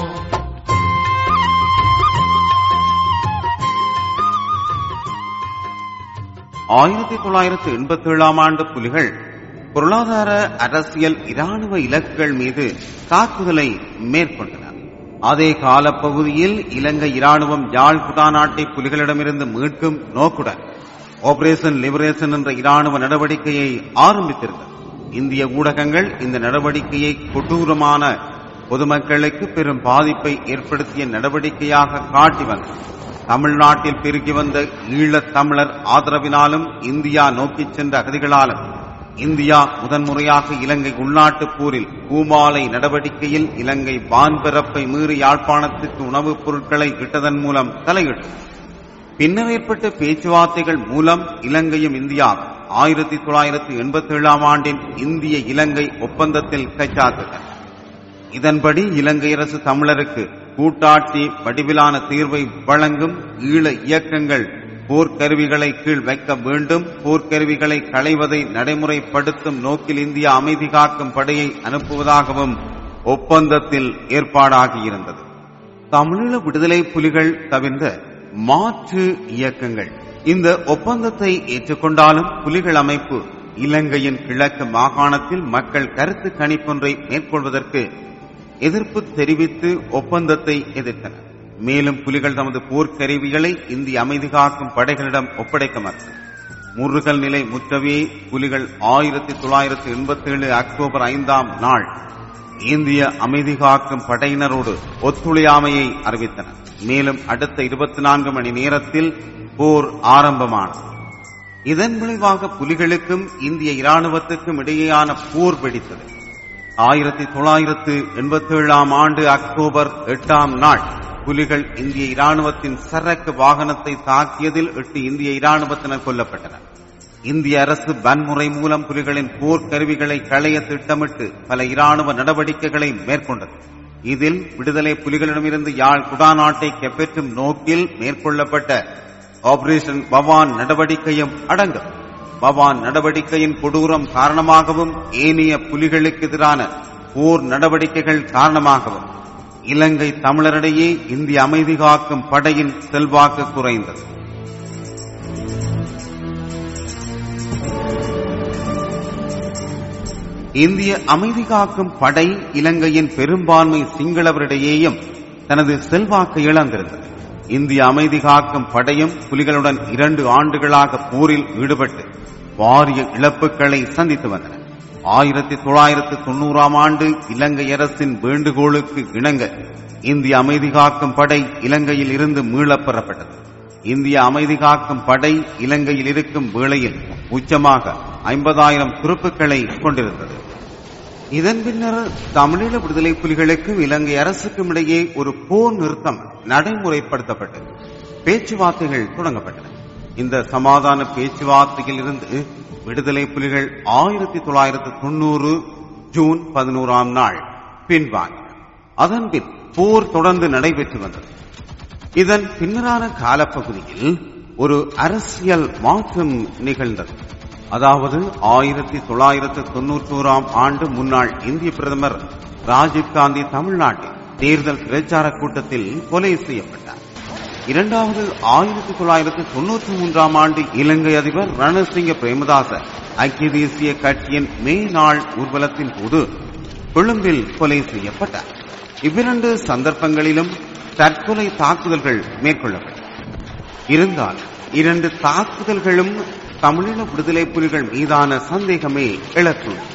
ஆயிரத்தி தொள்ளாயிரத்தி எண்பத்தி ஏழாம் ஆண்டு புலிகள் பொருளாதார அரசியல் இராணுவ இலக்குகள் மீது தாக்குதலை மேற்கொண்டனர் அதே காலப்பகுதியில் இலங்கை இராணுவம் யாழ் குடாநாட்டை புலிகளிடமிருந்து மீட்கும் நோக்குடன் ஆபரேஷன் லிபரேஷன் என்ற இராணுவ நடவடிக்கையை ஆரம்பித்திருந்தது இந்திய ஊடகங்கள் இந்த நடவடிக்கையை கொடூரமான பொதுமக்களுக்கு பெரும் பாதிப்பை ஏற்படுத்திய நடவடிக்கையாக காட்டி வந்தது தமிழ்நாட்டில் பெருகி வந்த ஈழத் தமிழர் ஆதரவினாலும் இந்தியா நோக்கிச் சென்ற அகதிகளாலும் இந்தியா முதன்முறையாக இலங்கை உள்நாட்டுப் போரில் பூமாலை நடவடிக்கையில் இலங்கை வான்பரப்பை மீறி யாழ்ப்பாணத்துக்கு உணவுப் பொருட்களை இட்டதன் மூலம் தலையிட்டது பின்னர் ஏற்பட்ட பேச்சுவார்த்தைகள் மூலம் இலங்கையும் இந்தியா ஆயிரத்தி தொள்ளாயிரத்தி எண்பத்தி ஏழாம் ஆண்டின் இந்திய இலங்கை ஒப்பந்தத்தில் கைச்சாத்தது இதன்படி இலங்கை அரசு தமிழருக்கு கூட்டாட்சி வடிவிலான தீர்வை வழங்கும் ஈழ இயக்கங்கள் போர்க்கருவிகளை கீழ் வைக்க வேண்டும் போர்க்கருவிகளை களைவதை நடைமுறைப்படுத்தும் நோக்கில் இந்தியா அமைதி காக்கும் படையை அனுப்புவதாகவும் ஒப்பந்தத்தில் ஏற்பாடாகியிருந்தது தமிழீழ விடுதலை புலிகள் தவிர்ந்த மாற்று இயக்கங்கள் இந்த ஒப்பந்தத்தை ஏற்றுக்கொண்டாலும் புலிகள் அமைப்பு இலங்கையின் கிழக்கு மாகாணத்தில் மக்கள் கருத்து கணிப்பொன்றை மேற்கொள்வதற்கு எதிர்ப்பு தெரிவித்து ஒப்பந்தத்தை எதிர்த்தனர் மேலும் புலிகள் தமது போர்க்கருவிகளை இந்திய அமைதி காக்கும் படைகளிடம் ஒப்படைக்க மறுத்தனர் முருகல் நிலை முற்றவே புலிகள் ஆயிரத்தி தொள்ளாயிரத்தி எண்பத்தி ஏழு அக்டோபர் ஐந்தாம் நாள் இந்திய அமைதி காக்கும் படையினரோடு ஒத்துழையாமையை அறிவித்தனர் மேலும் அடுத்த இருபத்தி நான்கு மணி நேரத்தில் போர் ஆரம்பமானது இதன் விளைவாக புலிகளுக்கும் இந்திய இராணுவத்துக்கும் இடையேயான போர் வெடித்தது ஆயிரத்தி தொள்ளாயிரத்து எண்பத்தி ஏழாம் ஆண்டு அக்டோபர் எட்டாம் நாள் புலிகள் இந்திய இராணுவத்தின் சரக்கு வாகனத்தை தாக்கியதில் எட்டு இந்திய இராணுவத்தினர் கொல்லப்பட்டனர் இந்திய அரசு வன்முறை மூலம் புலிகளின் போர்க்கருவிகளை களைய திட்டமிட்டு பல இராணுவ நடவடிக்கைகளை மேற்கொண்டது இதில் விடுதலை புலிகளிடமிருந்து யாழ் குடாநாட்டை கைப்பற்றும் நோக்கில் மேற்கொள்ளப்பட்ட ஆபரேஷன் பவான் நடவடிக்கையும் அடங்கும் பவான் நடவடிக்கையின் கொடூரம் காரணமாகவும் ஏனைய புலிகளுக்கு எதிரான போர் நடவடிக்கைகள் காரணமாகவும் இலங்கை தமிழரிடையே இந்திய அமைதி காக்கும் படையின் செல்வாக்கு குறைந்தது இந்திய அமைதி காக்கும் படை இலங்கையின் பெரும்பான்மை சிங்களவரிடையேயும் தனது செல்வாக்கை இழந்திருந்தது இந்திய அமைதி காக்கும் படையும் புலிகளுடன் இரண்டு ஆண்டுகளாக போரில் ஈடுபட்டு பாரிய இழப்புகளை சந்தித்து வந்தன ஆயிரத்தி தொள்ளாயிரத்து தொண்ணூறாம் ஆண்டு இலங்கை அரசின் வேண்டுகோளுக்கு இணங்க இந்திய அமைதி காக்கும் படை இலங்கையில் இருந்து மீளப் பெறப்பட்டது இந்திய அமைதி காக்கும் படை இலங்கையில் இருக்கும் வேளையில் உச்சமாக ஐம்பதாயிரம் துருப்புக்களை கொண்டிருந்தது இதன் பின்னர் தமிழீழ விடுதலை புலிகளுக்கும் இலங்கை அரசுக்கும் இடையே ஒரு போர் நிறுத்தம் நடைமுறைப்படுத்தப்பட்டது பேச்சுவார்த்தைகள் தொடங்கப்பட்டன இந்த சமாதான பேச்சுவார்த்தையில் இருந்து விடுதலை புலிகள் ஆயிரத்தி தொள்ளாயிரத்தி தொண்ணூறு ஜூன் பதினோராம் நாள் பின்வாங்கின அதன் பின் போர் தொடர்ந்து நடைபெற்று வந்தது இதன் பின்னரான காலப்பகுதியில் ஒரு அரசியல் மாற்றம் நிகழ்ந்தது அதாவது ஆயிரத்தி தொள்ளாயிரத்து தொன்னூற்றோராம் ஆண்டு முன்னாள் இந்திய பிரதமர் ராஜீவ்காந்தி தமிழ்நாட்டில் தேர்தல் பிரச்சார கூட்டத்தில் கொலை செய்யப்பட்டார் இரண்டாவது ஆயிரத்தி தொள்ளாயிரத்தி தொன்னூற்றி மூன்றாம் ஆண்டு இலங்கை அதிபர் ரணசிங்க பிரேமதாச ஐக்கிய தேசிய கட்சியின் மே நாள் ஊர்வலத்தின் போது கொழும்பில் கொலை செய்யப்பட்டார் இவ்விரண்டு சந்தர்ப்பங்களிலும் தற்கொலை தாக்குதல்கள் மேற்கொள்ளப்பட்டன இருந்தால் இரண்டு தாக்குதல்களும் தமிழீழ விடுதலை புலிகள் மீதான சந்தேகமே எழத்துள்ளது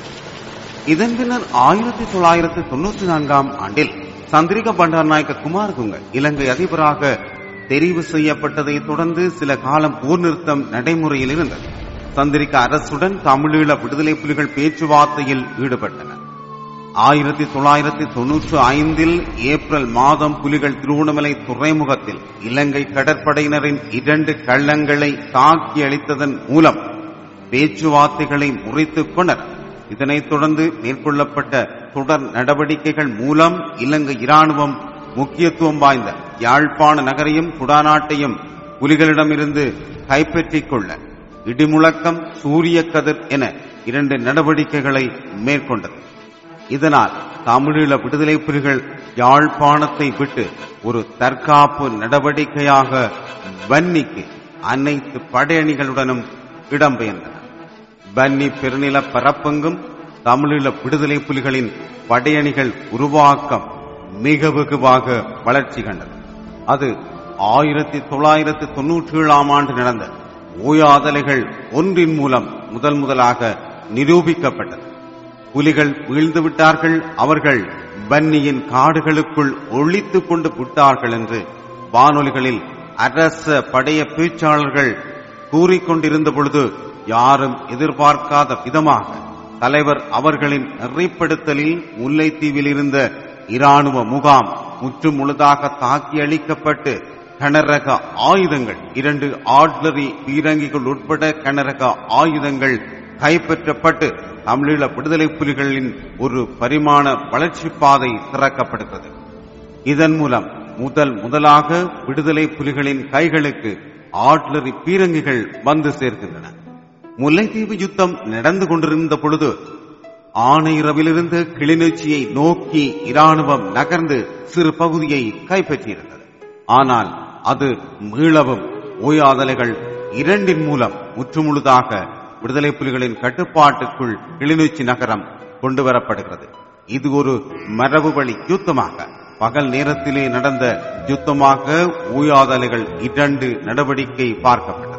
இதன் பின்னர் ஆயிரத்தி தொள்ளாயிரத்தி தொன்னூற்றி நான்காம் ஆண்டில் சந்திரிக பண்டாரநாயக்க குமாரதுங்க இலங்கை அதிபராக தெரிவு செய்யப்பட்டதை தொடர்ந்து சில காலம் போர் நிறுத்தம் நடைமுறையில் இருந்தது சந்திரிக அரசுடன் தமிழீழ விடுதலை புலிகள் பேச்சுவார்த்தையில் ஈடுபட்டனர் ஆயிரத்தி தொள்ளாயிரத்தி தொன்னூற்று ஐந்தில் ஏப்ரல் மாதம் புலிகள் திருவண்ணாமலை துறைமுகத்தில் இலங்கை கடற்படையினரின் இரண்டு கள்ளங்களை தாக்கி அளித்ததன் மூலம் பேச்சுவார்த்தைகளை முறித்துக் கொண்டனர் இதனைத் தொடர்ந்து மேற்கொள்ளப்பட்ட தொடர் நடவடிக்கைகள் மூலம் இலங்கை இராணுவம் முக்கியத்துவம் வாய்ந்த யாழ்ப்பாண நகரையும் குடாநாட்டையும் புலிகளிடமிருந்து கைப்பற்றிக் கொள்ள இடிமுழக்கம் சூரிய கதிர் என இரண்டு நடவடிக்கைகளை மேற்கொண்டது இதனால் தமிழீழ விடுதலை புலிகள் யாழ்ப்பாணத்தை விட்டு ஒரு தற்காப்பு நடவடிக்கையாக வன்னிக்கு அனைத்து படையணிகளுடனும் இடம்பெயர்ந்தன வன்னி பெருநில பரப்பெங்கும் தமிழீழ விடுதலை புலிகளின் படையணிகள் உருவாக்கம் மிக வெகுவாக வளர்ச்சி கண்டது அது ஆயிரத்தி தொள்ளாயிரத்தி தொன்னூற்றி ஏழாம் ஆண்டு நடந்த ஓயாதலைகள் ஒன்றின் மூலம் முதல் முதலாக நிரூபிக்கப்பட்டது புலிகள் வீழ்ந்து விட்டார்கள் அவர்கள் வன்னியின் காடுகளுக்குள் ஒழித்துக் கொண்டு விட்டார்கள் என்று வானொலிகளில் அரச படைய பேச்சாளர்கள் கூறிக்கொண்டிருந்த பொழுது யாரும் எதிர்பார்க்காத விதமாக தலைவர் அவர்களின் நெறிப்படுத்தலில் முல்லைத்தீவில் இருந்த இராணுவ முகாம் முற்று முழுதாக தாக்கி அளிக்கப்பட்டு கனரக ஆயுதங்கள் இரண்டு ஆட்லரி பீரங்கிகள் உட்பட கனரக ஆயுதங்கள் கைப்பற்றப்பட்டு தமிழீழ விடுதலை புலிகளின் ஒரு பரிமாண வளர்ச்சி பாதை திறக்கப்படுகிறது இதன் மூலம் முதல் முதலாக விடுதலை புலிகளின் கைகளுக்கு ஆட்லரி பீரங்கிகள் வந்து சேர்க்கின்றன முல்லைத்தீவு யுத்தம் நடந்து கொண்டிருந்த பொழுது ஆணையரவிலிருந்து கிளிநொச்சியை நோக்கி இராணுவம் நகர்ந்து சிறு பகுதியை கைப்பற்றியிருந்தது ஆனால் அது மீளவும் ஓயாதலைகள் இரண்டின் மூலம் முற்றுமுழுதாக விடுதலை புலிகளின் கட்டுப்பாட்டுக்குள் கிளிநொச்சி நகரம் கொண்டு வரப்படுகிறது இது ஒரு மரபு வழி யுத்தமாக பகல் நேரத்திலே நடந்த யுத்தமாக ஓயாதலைகள் இரண்டு நடவடிக்கை பார்க்கப்பட்டது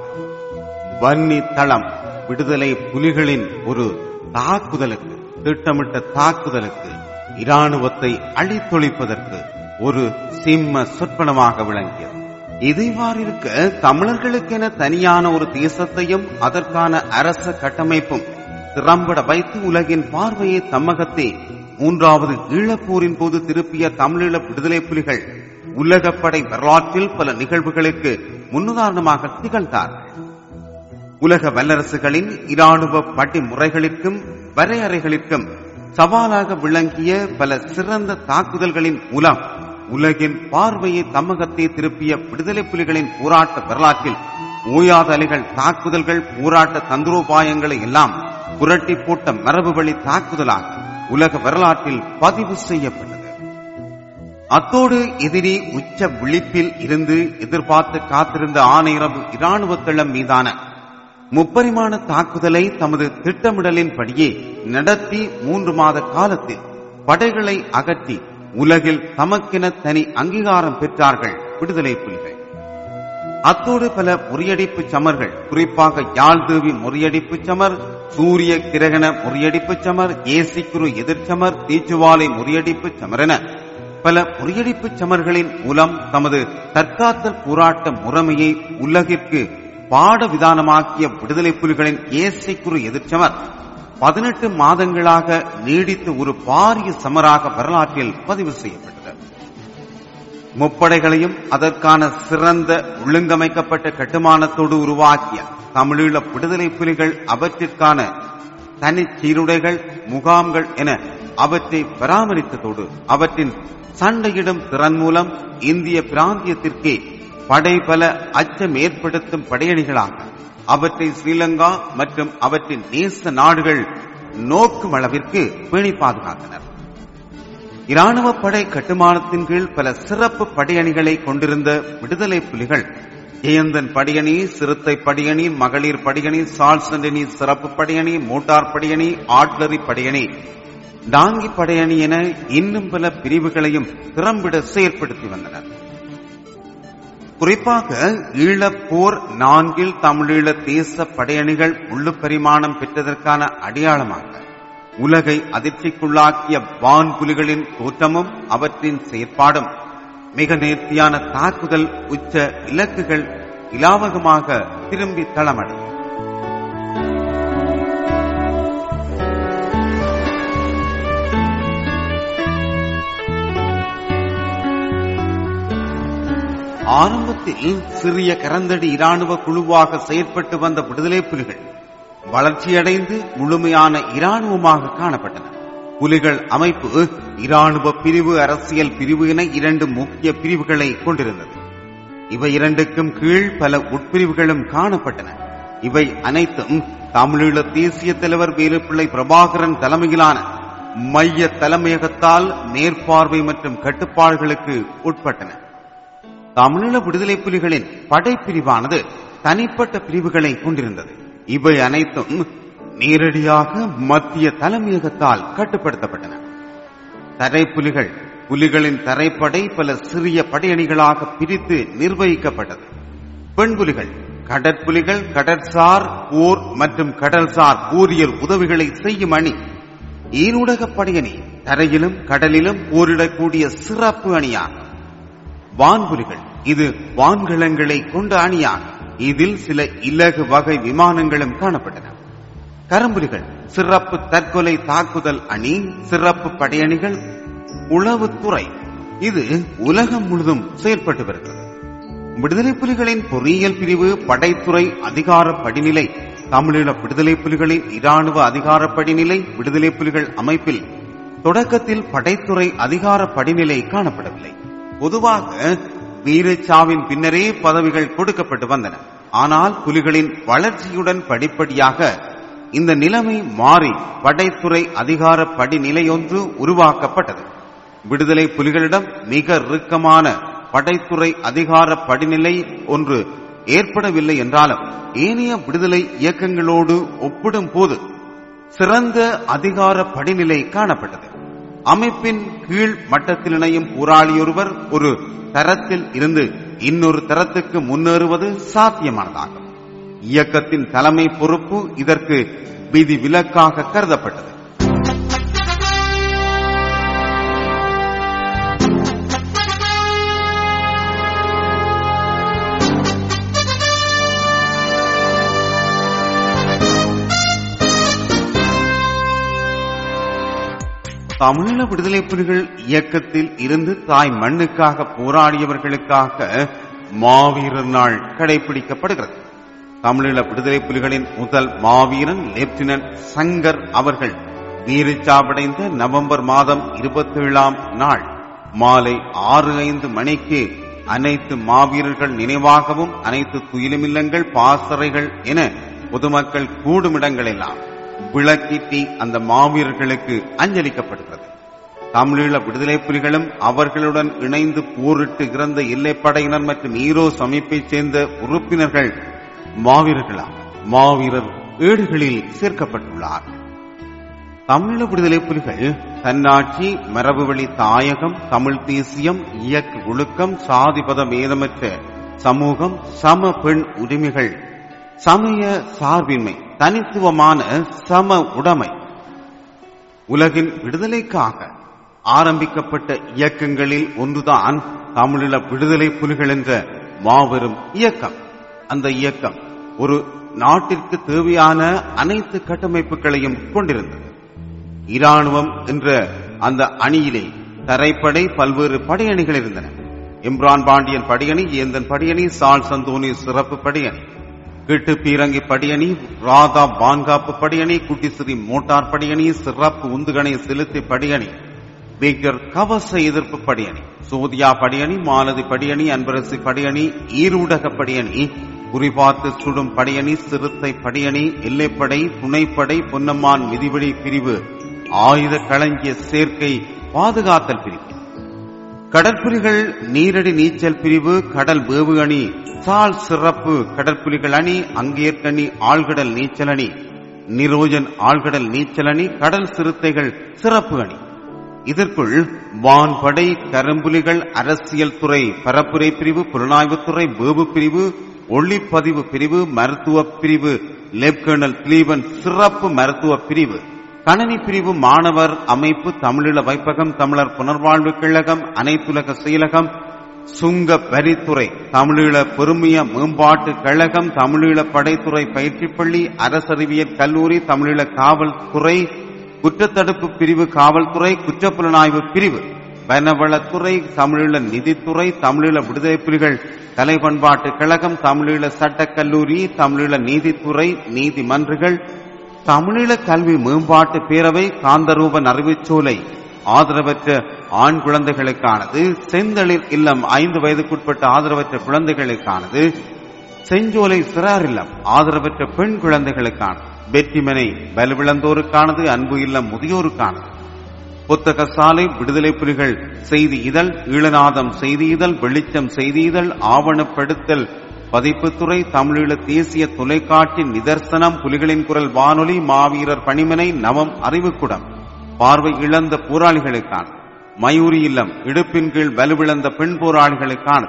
வன்னி தளம் விடுதலை புலிகளின் ஒரு தாக்குதலுக்கு திட்டமிட்ட தாக்குதலுக்கு இராணுவத்தை அழித்தொழிப்பதற்கு ஒரு சிம்ம சொற்பனமாக விளங்கியது இது இவ்வாறு இருக்க தமிழர்களுக்கென தனியான ஒரு தேசத்தையும் அதற்கான அரச கட்டமைப்பும் திறம்பட வைத்து உலகின் பார்வையை தம்மகத்தே மூன்றாவது ஈழப்போரின் போது திருப்பிய தமிழீழ விடுதலை புலிகள் உலகப்படை வரலாற்றில் பல நிகழ்வுகளுக்கு முன்னுதாரணமாக திகழ்ந்தார்கள் உலக வல்லரசுகளின் இராணுவ படிமுறைகளுக்கும் வரையறைகளுக்கும் சவாலாக விளங்கிய பல சிறந்த தாக்குதல்களின் மூலம் உலகின் பார்வையை தம்மகத்தை திருப்பிய விடுதலை புலிகளின் போராட்ட வரலாற்றில் ஓயாத அலைகள் தாக்குதல்கள் போராட்ட தந்திரோபாயங்களை எல்லாம் புரட்டி போட்ட மரபு வழி தாக்குதலாக உலக வரலாற்றில் பதிவு செய்யப்பட்டது அத்தோடு எதிரி உச்ச விழிப்பில் இருந்து எதிர்பார்த்து காத்திருந்த ஆணையரவு இராணுவ தளம் மீதான முப்பரிமாண தாக்குதலை தமது திட்டமிடலின்படியே நடத்தி மூன்று மாத காலத்தில் படைகளை அகற்றி உலகில் தமக்கென தனி அங்கீகாரம் பெற்றார்கள் விடுதலை புலிகள் அத்தோடு பல முறியடிப்பு சமர்கள் குறிப்பாக யாழ்தேவி முறியடிப்பு சமர் சூரிய கிரகண முறியடிப்பு சமர் ஏசிக்குரு எதிர்ச்சமர் தீச்சுவாலை முறியடிப்பு சமரென பல முறியடிப்பு சமர்களின் மூலம் தமது தற்காத்தல் போராட்ட முறைமையை உலகிற்கு பாட விதானமாக்கிய விடுதலை புலிகளின் ஏசைக்குறு எதிர்ச்சமர் பதினெட்டு மாதங்களாக நீடித்து ஒரு பாரிய சமராக வரலாற்றில் பதிவு செய்யப்பட்டது முப்படைகளையும் அதற்கான சிறந்த ஒழுங்கமைக்கப்பட்ட கட்டுமானத்தோடு உருவாக்கிய தமிழீழ விடுதலை புலிகள் அவற்றிற்கான தனிச்சீருடைகள் முகாம்கள் என அவற்றை பராமரித்ததோடு அவற்றின் சண்டையிடும் திறன் மூலம் இந்திய பிராந்தியத்திற்கே படைபல அச்சம் ஏற்படுத்தும் படையணிகளாக அவற்றை ஸ்ரீலங்கா மற்றும் அவற்றின் நேச நாடுகள் நோக்கும் அளவிற்கு பேணி பாதுகாத்தனர் இராணுவ படை கட்டுமானத்தின் கீழ் பல சிறப்பு படையணிகளை கொண்டிருந்த விடுதலை புலிகள் ஜெயந்தன் படையணி சிறுத்தை படையணி மகளிர் படையணி சால்சண்டனி சிறப்பு படையணி மோட்டார் படையணி ஆட்லரி படையணி டாங்கி படையணி என இன்னும் பல பிரிவுகளையும் திறம்பிட செயற்படுத்தி வந்தனர் குறிப்பாக ஈழப்போர் நான்கில் தமிழீழ தேச படையணிகள் உள்ளு பரிமாணம் பெற்றதற்கான அடையாளமாக உலகை அதிர்ச்சிக்குள்ளாக்கிய வான்புலிகளின் தோற்றமும் அவற்றின் செயற்பாடும் மிக நேர்த்தியான தாக்குதல் உச்ச இலக்குகள் இலாவகமாக திரும்பி தளமடையும் ஆரம்பத்தில் சிறிய கரந்தடி இராணுவ குழுவாக செயற்பட்டு வந்த விடுதலை புலிகள் வளர்ச்சியடைந்து முழுமையான இராணுவமாக காணப்பட்டன புலிகள் அமைப்பு இராணுவ பிரிவு அரசியல் பிரிவு என இரண்டு முக்கிய பிரிவுகளை கொண்டிருந்தது இவை இரண்டுக்கும் கீழ் பல உட்பிரிவுகளும் காணப்பட்டன இவை அனைத்தும் தமிழீழ தேசிய தலைவர் வேலுப்பிள்ளை பிரபாகரன் தலைமையிலான மைய தலைமையகத்தால் மேற்பார்வை மற்றும் கட்டுப்பாடுகளுக்கு உட்பட்டன தமிழீழ விடுதலை புலிகளின் படைப்பிரிவானது தனிப்பட்ட பிரிவுகளை கொண்டிருந்தது இவை அனைத்தும் நேரடியாக மத்திய தலைமையகத்தால் கட்டுப்படுத்தப்பட்டன தரைப்புலிகள் புலிகளின் தரைப்படை பல சிறிய படையணிகளாக பிரித்து நிர்வகிக்கப்பட்டது பெண் புலிகள் கடற்புலிகள் கடற்சார் போர் மற்றும் கடல்சார் கூறியல் உதவிகளை செய்யும் அணி ஈருடக படையணி தரையிலும் கடலிலும் போரிடக்கூடிய சிறப்பு அணியாகும் வான்புலிகள் இது வான்கலங்களை கொண்ட அணியாகும் இதில் சில இலகு வகை விமானங்களும் காணப்பட்டன கரம்புலிகள் சிறப்பு தற்கொலை தாக்குதல் அணி சிறப்பு படையணிகள் உளவுத்துறை இது உலகம் முழுதும் செயல்பட்டு வருகிறது விடுதலை புலிகளின் பொறியியல் பிரிவு படைத்துறை அதிகார படிநிலை தமிழீழ விடுதலை புலிகளின் இராணுவ அதிகார படிநிலை விடுதலை புலிகள் அமைப்பில் தொடக்கத்தில் படைத்துறை அதிகார படிநிலை காணப்படவில்லை பொதுவாக வீரச்சாவின் பின்னரே பதவிகள் கொடுக்கப்பட்டு வந்தன ஆனால் புலிகளின் வளர்ச்சியுடன் படிப்படியாக இந்த நிலைமை மாறி படைத்துறை அதிகார படிநிலையொன்று உருவாக்கப்பட்டது விடுதலை புலிகளிடம் மிக இறுக்கமான படைத்துறை அதிகார படிநிலை ஒன்று ஏற்படவில்லை என்றாலும் ஏனைய விடுதலை இயக்கங்களோடு ஒப்பிடும் போது சிறந்த அதிகார படிநிலை காணப்பட்டது அமைப்பின் கீழ் மட்டத்தில் இணையும் போராளியொருவர் ஒரு தரத்தில் இருந்து இன்னொரு தரத்துக்கு முன்னேறுவது சாத்தியமானதாகும் இயக்கத்தின் தலைமை பொறுப்பு இதற்கு விதி விலக்காக கருதப்பட்டது தமிழீழ விடுதலை புலிகள் இயக்கத்தில் இருந்து தாய் மண்ணுக்காக போராடியவர்களுக்காக மாவீரர் நாள் கடைபிடிக்கப்படுகிறது தமிழீழ விடுதலை புலிகளின் முதல் மாவீரன் லெப்டினன்ட் சங்கர் அவர்கள் வீரச்சாவடைந்த நவம்பர் மாதம் இருபத்தி ஏழாம் நாள் மாலை ஆறு ஐந்து மணிக்கு அனைத்து மாவீரர்கள் நினைவாகவும் அனைத்து துயிலுமில்லங்கள் பாசறைகள் என பொதுமக்கள் கூடுமிடங்களெல்லாம் விளக்கீட்டி அந்த மாவீரர்களுக்கு அஞ்சலிக்கப்படுகிறது தமிழீழ விடுதலை புலிகளும் அவர்களுடன் இணைந்து போரிட்டு இறந்த எல்லைப்படையினர் மற்றும் ஈரோஸ் அமைப்பைச் சேர்ந்த உறுப்பினர்கள் மாவீரர்களாம் மாவீரர் ஏடுகளில் சேர்க்கப்பட்டுள்ளார் தமிழீழ விடுதலை புலிகள் தன்னாட்சி மரபுவழி தாயகம் தமிழ் தேசியம் இயக்க ஒழுக்கம் சாதிபத மேதமற்ற சமூகம் சம பெண் உரிமைகள் சமய சார்பின்மை தனித்துவமான சம உடைமை உலகின் விடுதலைக்காக ஆரம்பிக்கப்பட்ட இயக்கங்களில் ஒன்றுதான் தமிழீழ விடுதலை புலிகள் என்ற மாபெரும் இயக்கம் அந்த இயக்கம் ஒரு நாட்டிற்கு தேவையான அனைத்து கட்டமைப்புகளையும் கொண்டிருந்தது இராணுவம் என்ற அந்த அணியிலே தரைப்படை பல்வேறு படையணிகள் இருந்தன இம்ரான் பாண்டியன் படையணி ஏந்தன் படையணி சால் சந்தோனி சிறப்பு படையணி கிட்டு பீரங்கி படையணி ராதா பான்காப்பு படையணி குட்டிசிறி மோட்டார் படையணி சிறப்பு உந்துகணை செலுத்தி படையணி பீக்கர் கவச எதிர்ப்பு படையணி சோதியா படையணி மாலதி படையணி அன்பரசி படையணி ஈரூடக படையணி குறிபார்த்து சுடும் படையணி சிறுத்தை படையணி எல்லைப்படை துணைப்படை பொன்னம்மான் மிதிவெளி பிரிவு ஆயுத களஞ்சிய சேர்க்கை பாதுகாத்தல் பிரிவு கடற்புலிகள் நீரடி நீச்சல் பிரிவு கடல் வேவு அணி சால் சிறப்பு கடற்புலிகள் அணி அங்கேற்கணி ஆழ்கடல் நீச்சல் அணி நிரோஜன் ஆழ்கடல் நீச்சல் அணி கடல் சிறுத்தைகள் சிறப்பு அணி இதற்குள் வான்படை கரும்புலிகள் அரசியல் துறை பரப்புரை பிரிவு புலனாய்வுத்துறை வேவு பிரிவு ஒளிப்பதிவு பிரிவு மருத்துவ பிரிவு லெப்டினல் கிளீவன் சிறப்பு மருத்துவ பிரிவு கணனி பிரிவு மாணவர் அமைப்பு தமிழீழ வைப்பகம் தமிழர் புனர்வாழ்வு கழகம் அனைத்துலக செயலகம் சுங்க வரித்துறை தமிழீழ பெருமிய மேம்பாட்டு கழகம் தமிழீழ படைத்துறை பயிற்சிப் பள்ளி அரசறிவியல் கல்லூரி தமிழீழ காவல்துறை குற்றத்தடுப்பு பிரிவு காவல்துறை குற்றப்புலனாய்வு பிரிவு வனவளத்துறை தமிழீழ நிதித்துறை தமிழீழ விடுதலை புலிகள் கலை பண்பாட்டு கழகம் தமிழீழ சட்டக் கல்லூரி தமிழீழ நீதித்துறை நீதிமன்றங்கள் தமிழீழ கல்வி மேம்பாட்டு பேரவை காந்தரூபன் அறிவுச்சோலை ஆதரவற்ற ஆண் குழந்தைகளுக்கானது செந்தளிர் இல்லம் ஐந்து வயதுக்குட்பட்ட ஆதரவற்ற குழந்தைகளுக்கானது செஞ்சோலை சிறார் இல்லம் ஆதரவற்ற பெண் குழந்தைகளுக்கானது வெற்றிமனை வலுவிழந்தோருக்கானது அன்பு இல்லம் முதியோருக்கானது புத்தக சாலை விடுதலை புலிகள் செய்தி இதழ் ஈழநாதம் செய்தி இதழ் வெளிச்சம் செய்தி இதழ் ஆவணப்படுத்தல் பதிப்புத்துறை தமிழீழ தேசிய தொலைக்காட்சி நிதர்சனம் புலிகளின் குரல் வானொலி மாவீரர் பணிமனை நவம் அறிவுக்குடம் பார்வை இழந்த போராளிகளுக்கான மயூரி இல்லம் இடுப்பின் கீழ் வலுவிழந்த பெண் போராளிகளுக்கான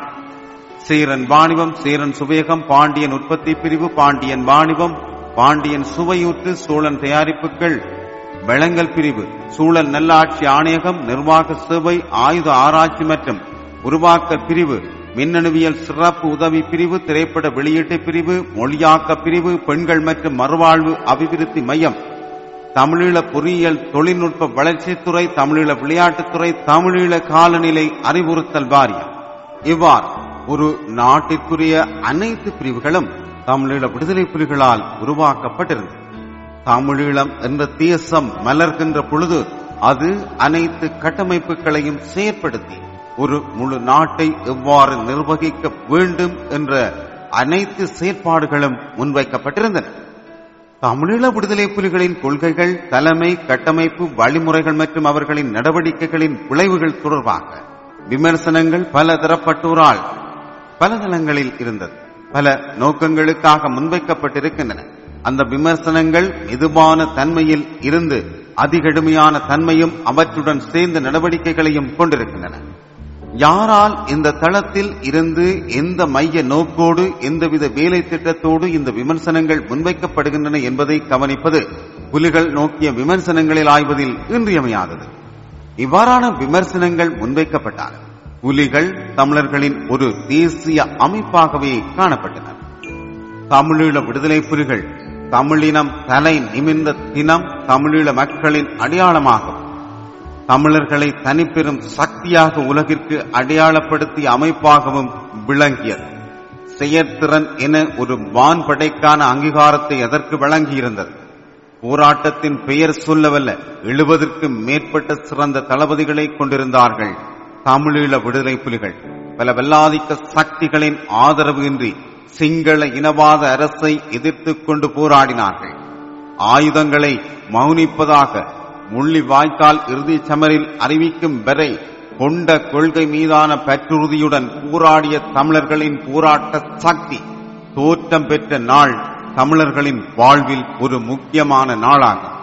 சேரன் வாணிபம் சேரன் சுவேகம் பாண்டியன் உற்பத்தி பிரிவு பாண்டியன் வாணிபம் பாண்டியன் சுவையூற்று சோழன் தயாரிப்புகள் வழங்கல் பிரிவு சூழல் நல்லாட்சி ஆணையகம் நிர்வாக சேவை ஆயுத ஆராய்ச்சி மற்றும் உருவாக்க பிரிவு மின்னணுவியல் சிறப்பு உதவி பிரிவு திரைப்பட வெளியீட்டு பிரிவு மொழியாக்க பிரிவு பெண்கள் மற்றும் மறுவாழ்வு அபிவிருத்தி மையம் தமிழீழ பொறியியல் தொழில்நுட்ப வளர்ச்சித்துறை தமிழீழ விளையாட்டுத்துறை தமிழீழ காலநிலை அறிவுறுத்தல் வாரியம் இவ்வாறு ஒரு நாட்டிற்குரிய அனைத்து பிரிவுகளும் தமிழீழ விடுதலை புலிகளால் உருவாக்கப்பட்டிருந்தது தமிழீழம் என்ற தேசம் மலர்கின்ற பொழுது அது அனைத்து கட்டமைப்புகளையும் செயற்படுத்தி ஒரு முழு நாட்டை எவ்வாறு நிர்வகிக்க வேண்டும் என்ற அனைத்து செயற்பாடுகளும் முன்வைக்கப்பட்டிருந்தன தமிழீழ விடுதலை புலிகளின் கொள்கைகள் தலைமை கட்டமைப்பு வழிமுறைகள் மற்றும் அவர்களின் நடவடிக்கைகளின் விளைவுகள் தொடர்பாக விமர்சனங்கள் பல தரப்பட்டோரால் பல தளங்களில் இருந்தது பல நோக்கங்களுக்காக முன்வைக்கப்பட்டிருக்கின்றன அந்த விமர்சனங்கள் மெதுவான தன்மையில் இருந்து அதிகடுமையான தன்மையும் அவற்றுடன் சேர்ந்த நடவடிக்கைகளையும் கொண்டிருக்கின்றன யாரால் இந்த தளத்தில் இருந்து எந்த மைய நோக்கோடு எந்தவித வேலை திட்டத்தோடு இந்த விமர்சனங்கள் முன்வைக்கப்படுகின்றன என்பதை கவனிப்பது புலிகள் நோக்கிய விமர்சனங்களில் ஆய்வதில் இன்றியமையாதது இவ்வாறான விமர்சனங்கள் முன்வைக்கப்பட்டால் புலிகள் தமிழர்களின் ஒரு தேசிய அமைப்பாகவே காணப்பட்டனர் தமிழீழ விடுதலை புலிகள் தமிழினம் தலை நிமிர்ந்த தினம் தமிழீழ மக்களின் அடையாளமாகும் தமிழர்களை தனிப்பெரும் சக்தியாக உலகிற்கு அடையாளப்படுத்திய அமைப்பாகவும் விளங்கியது செயற்திறன் என ஒரு வான்படைக்கான அங்கீகாரத்தை அதற்கு வழங்கியிருந்தது போராட்டத்தின் பெயர் சொல்லவல்ல எழுபதற்கும் மேற்பட்ட சிறந்த தளபதிகளை கொண்டிருந்தார்கள் தமிழீழ விடுதலை புலிகள் பல வெள்ளாதிக்க சக்திகளின் ஆதரவு இன்றி சிங்கள இனவாத அரசை எதிர்த்துக் கொண்டு போராடினார்கள் ஆயுதங்களை மௌனிப்பதாக முள்ளி வாய்க்கால் இறுதி சமரில் அறிவிக்கும் வரை கொண்ட கொள்கை மீதான பற்றுறுதியுடன் போராடிய தமிழர்களின் போராட்ட சக்தி தோற்றம் பெற்ற நாள் தமிழர்களின் வாழ்வில் ஒரு முக்கியமான நாளாகும்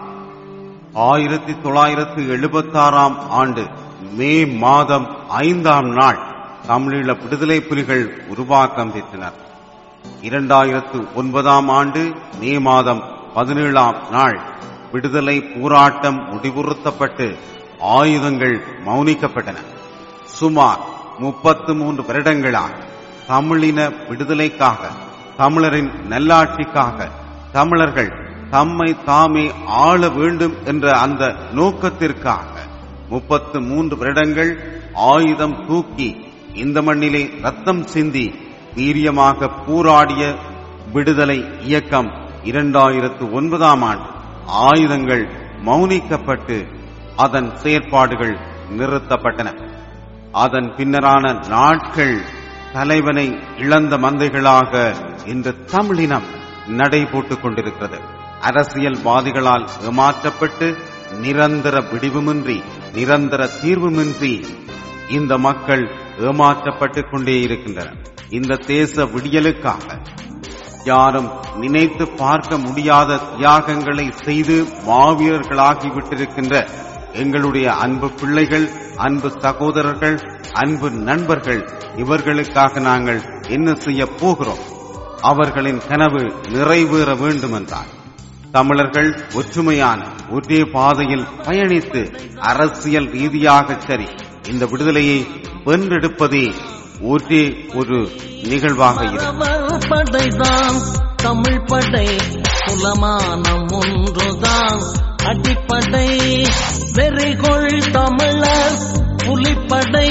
ஆயிரத்தி தொள்ளாயிரத்தி எழுபத்தாறாம் ஆண்டு மே மாதம் ஐந்தாம் நாள் தமிழீழ விடுதலை புலிகள் உருவாக்கம் பெற்றனர் இரண்டாயிரத்து ஒன்பதாம் ஆண்டு மே மாதம் பதினேழாம் நாள் விடுதலை போராட்டம் முடிவுறுத்தப்பட்டு ஆயுதங்கள் மௌனிக்கப்பட்டன சுமார் முப்பத்து மூன்று வருடங்களாக தமிழின விடுதலைக்காக தமிழரின் நல்லாட்சிக்காக தமிழர்கள் தம்மை தாமே ஆள வேண்டும் என்ற அந்த நோக்கத்திற்காக முப்பத்து மூன்று வருடங்கள் ஆயுதம் தூக்கி இந்த மண்ணிலே ரத்தம் சிந்தி வீரியமாக போராடிய விடுதலை இயக்கம் இரண்டாயிரத்து ஒன்பதாம் ஆண்டு ஆயுதங்கள் மௌனிக்கப்பட்டு அதன் செயற்பாடுகள் நிறுத்தப்பட்டன அதன் பின்னரான நாட்கள் தலைவனை இழந்த மந்தைகளாக இன்று தமிழினம் நடைபோட்டுக் கொண்டிருக்கிறது அரசியல்வாதிகளால் ஏமாற்றப்பட்டு நிரந்தர விடிவுமின்றி நிரந்தர தீர்வுமின்றி இந்த மக்கள் ஏமாற்றப்பட்டுக் கொண்டே இருக்கின்றனர் இந்த தேச விடியலுக்காக யாரும் நினைத்து பார்க்க முடியாத தியாகங்களை செய்து மாவீரர்களாகிவிட்டிருக்கின்ற எங்களுடைய அன்பு பிள்ளைகள் அன்பு சகோதரர்கள் அன்பு நண்பர்கள் இவர்களுக்காக நாங்கள் என்ன செய்ய போகிறோம் அவர்களின் கனவு நிறைவேற வேண்டும் என்றார் தமிழர்கள் ஒற்றுமையான ஒரே பாதையில் பயணித்து அரசியல் ரீதியாக சரி இந்த விடுதலையை வென்றெடுப்பதே ஒரே ஒரு நிகழ்வாக இருக்கும் அவர் படைதான் தமிழ் படை குலமானம் ஒன்றுதான் அடிப்படை வெறிகொள் தமிழர் புலிப்படை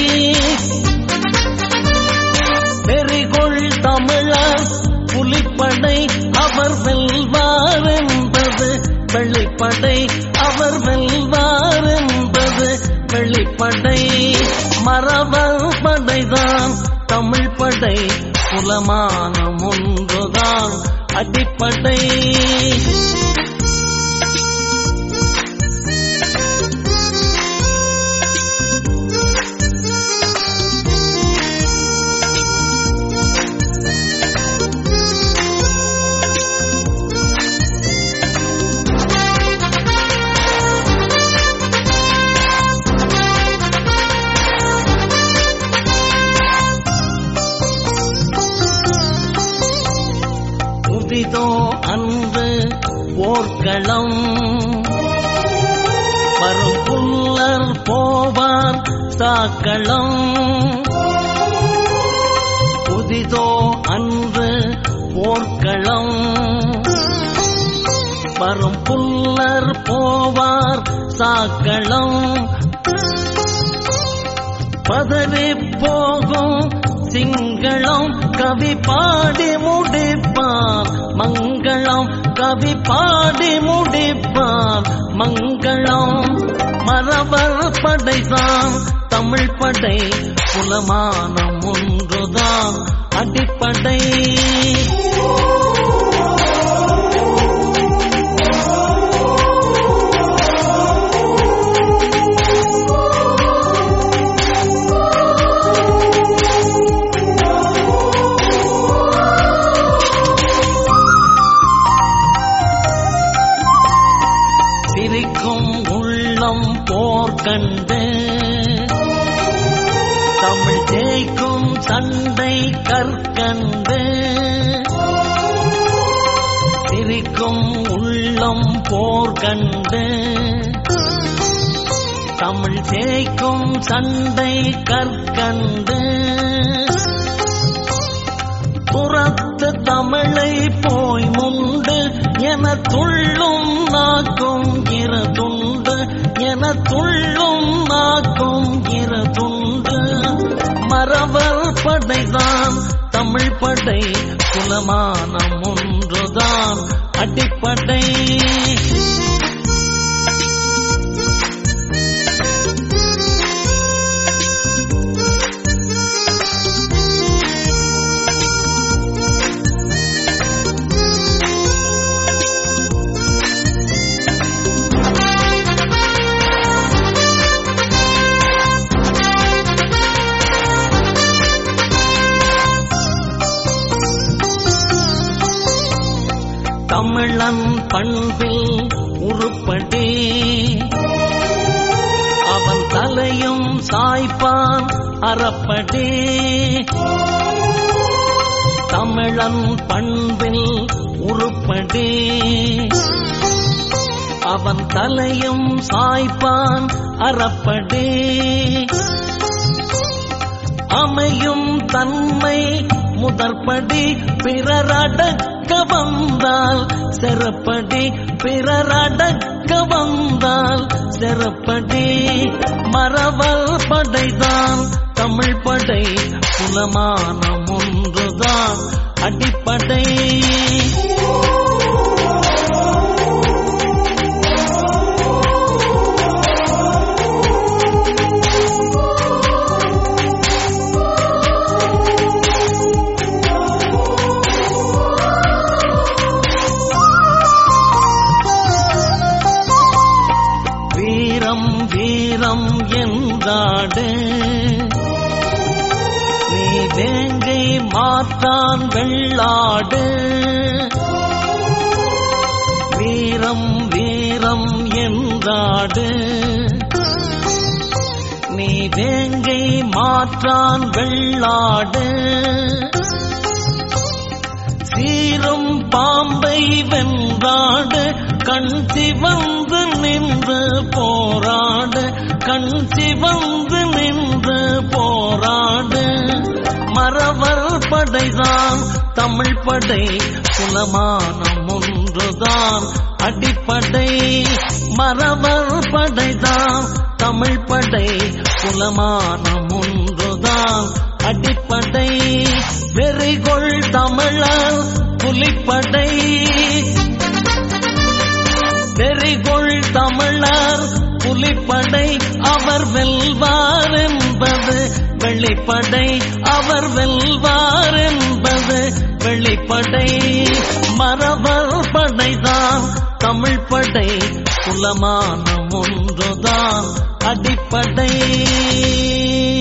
வெறிகொள் தமிழர் புலிப்படை அவர் வெல்வார் என்பது வெளிப்படை அவர் வெல்வார் என்பது வெளிப்படை மரபர் படைதான் தமிழ் படை குலமானம் ஒன்றுதான் அடிப்படை புதிதோ அன்று போர்க்களம் வரும் புல்லர் போவார் சாக்களம் புதிதோ அன்று போர்க்களம் வரும் புல்லர் போவார் சாக்களம் பதறி போகும் சிங்களம் கவி பாடி முடிப்பார் மங்களம் கவி பாடி முடிப்பார் மங்களம் மரபர் படைதான் தமிழ் படை குலமானம் ஒன்றுதான் அடிப்படை சிரிக்கும் உள்ளம் போர் கண்டு தமிழ் ஜெயிக்கும் சண்டை கற்கண்டு சிரிக்கும் உள்ளம் போர் கண்டு தமிழ் ஜெயிக்கும் சண்டை கற்கண்டு புறத்து தமிழை போய் முண்டு என துள்ளும் நாக்கும் இருதுண்டு என துள்ளும் நாக்கும் இருதுண்டு மரபர் படைதான் தமிழ் படை குலமானம் ஒன்றுதான் அடிப்படை தமிழன் பண்பில் உருப்படி அவன் தலையும் சாய்ப்பான் அறப்படி தமிழன் பண்பில் உருப்படி அவன் தலையும் சாய்ப்பான் அறப்படி அமையும் தன்மை முதற்படி பிறரடக்க வந்தால் செருப்படி பிறரடக்க வந்தால் செருப்படி மறவர் படைதான் தமிழ் படை குலமானம் ஒன்றுதான் அடிப்படை வீரம் வீரம் என்றாடு நீ வேங்கை மாற்றான் வெள்ளாடு வீரம் வீரம் என்றாடு நீ வேங்கை மாற்றான் வெள்ளாடு சீரும் பாம்பை வென்றாடு கண் சிவந்து நின்று போராடு கண் சிவந்து நின்று போராடு மறவர் படைதான் தமிழ் படை குலமானம் ஒன்றுதான் அடிப்படை மறவர் படைதான் தமிழ் படை குலமானம் ஒன்றுதான் அடிப்படை வெறிகொள் தமிழர் புலிப்படை வெறிகொள் தமிழர் புலிப்படை அவர் வெல்வார் என்பது வெளிப்படை அவர் வெல்வார் என்பது வெளிப்படை மறவர் படைதான் தமிழ் படை குலமானம் ஒன்றுதான் அடிப்படை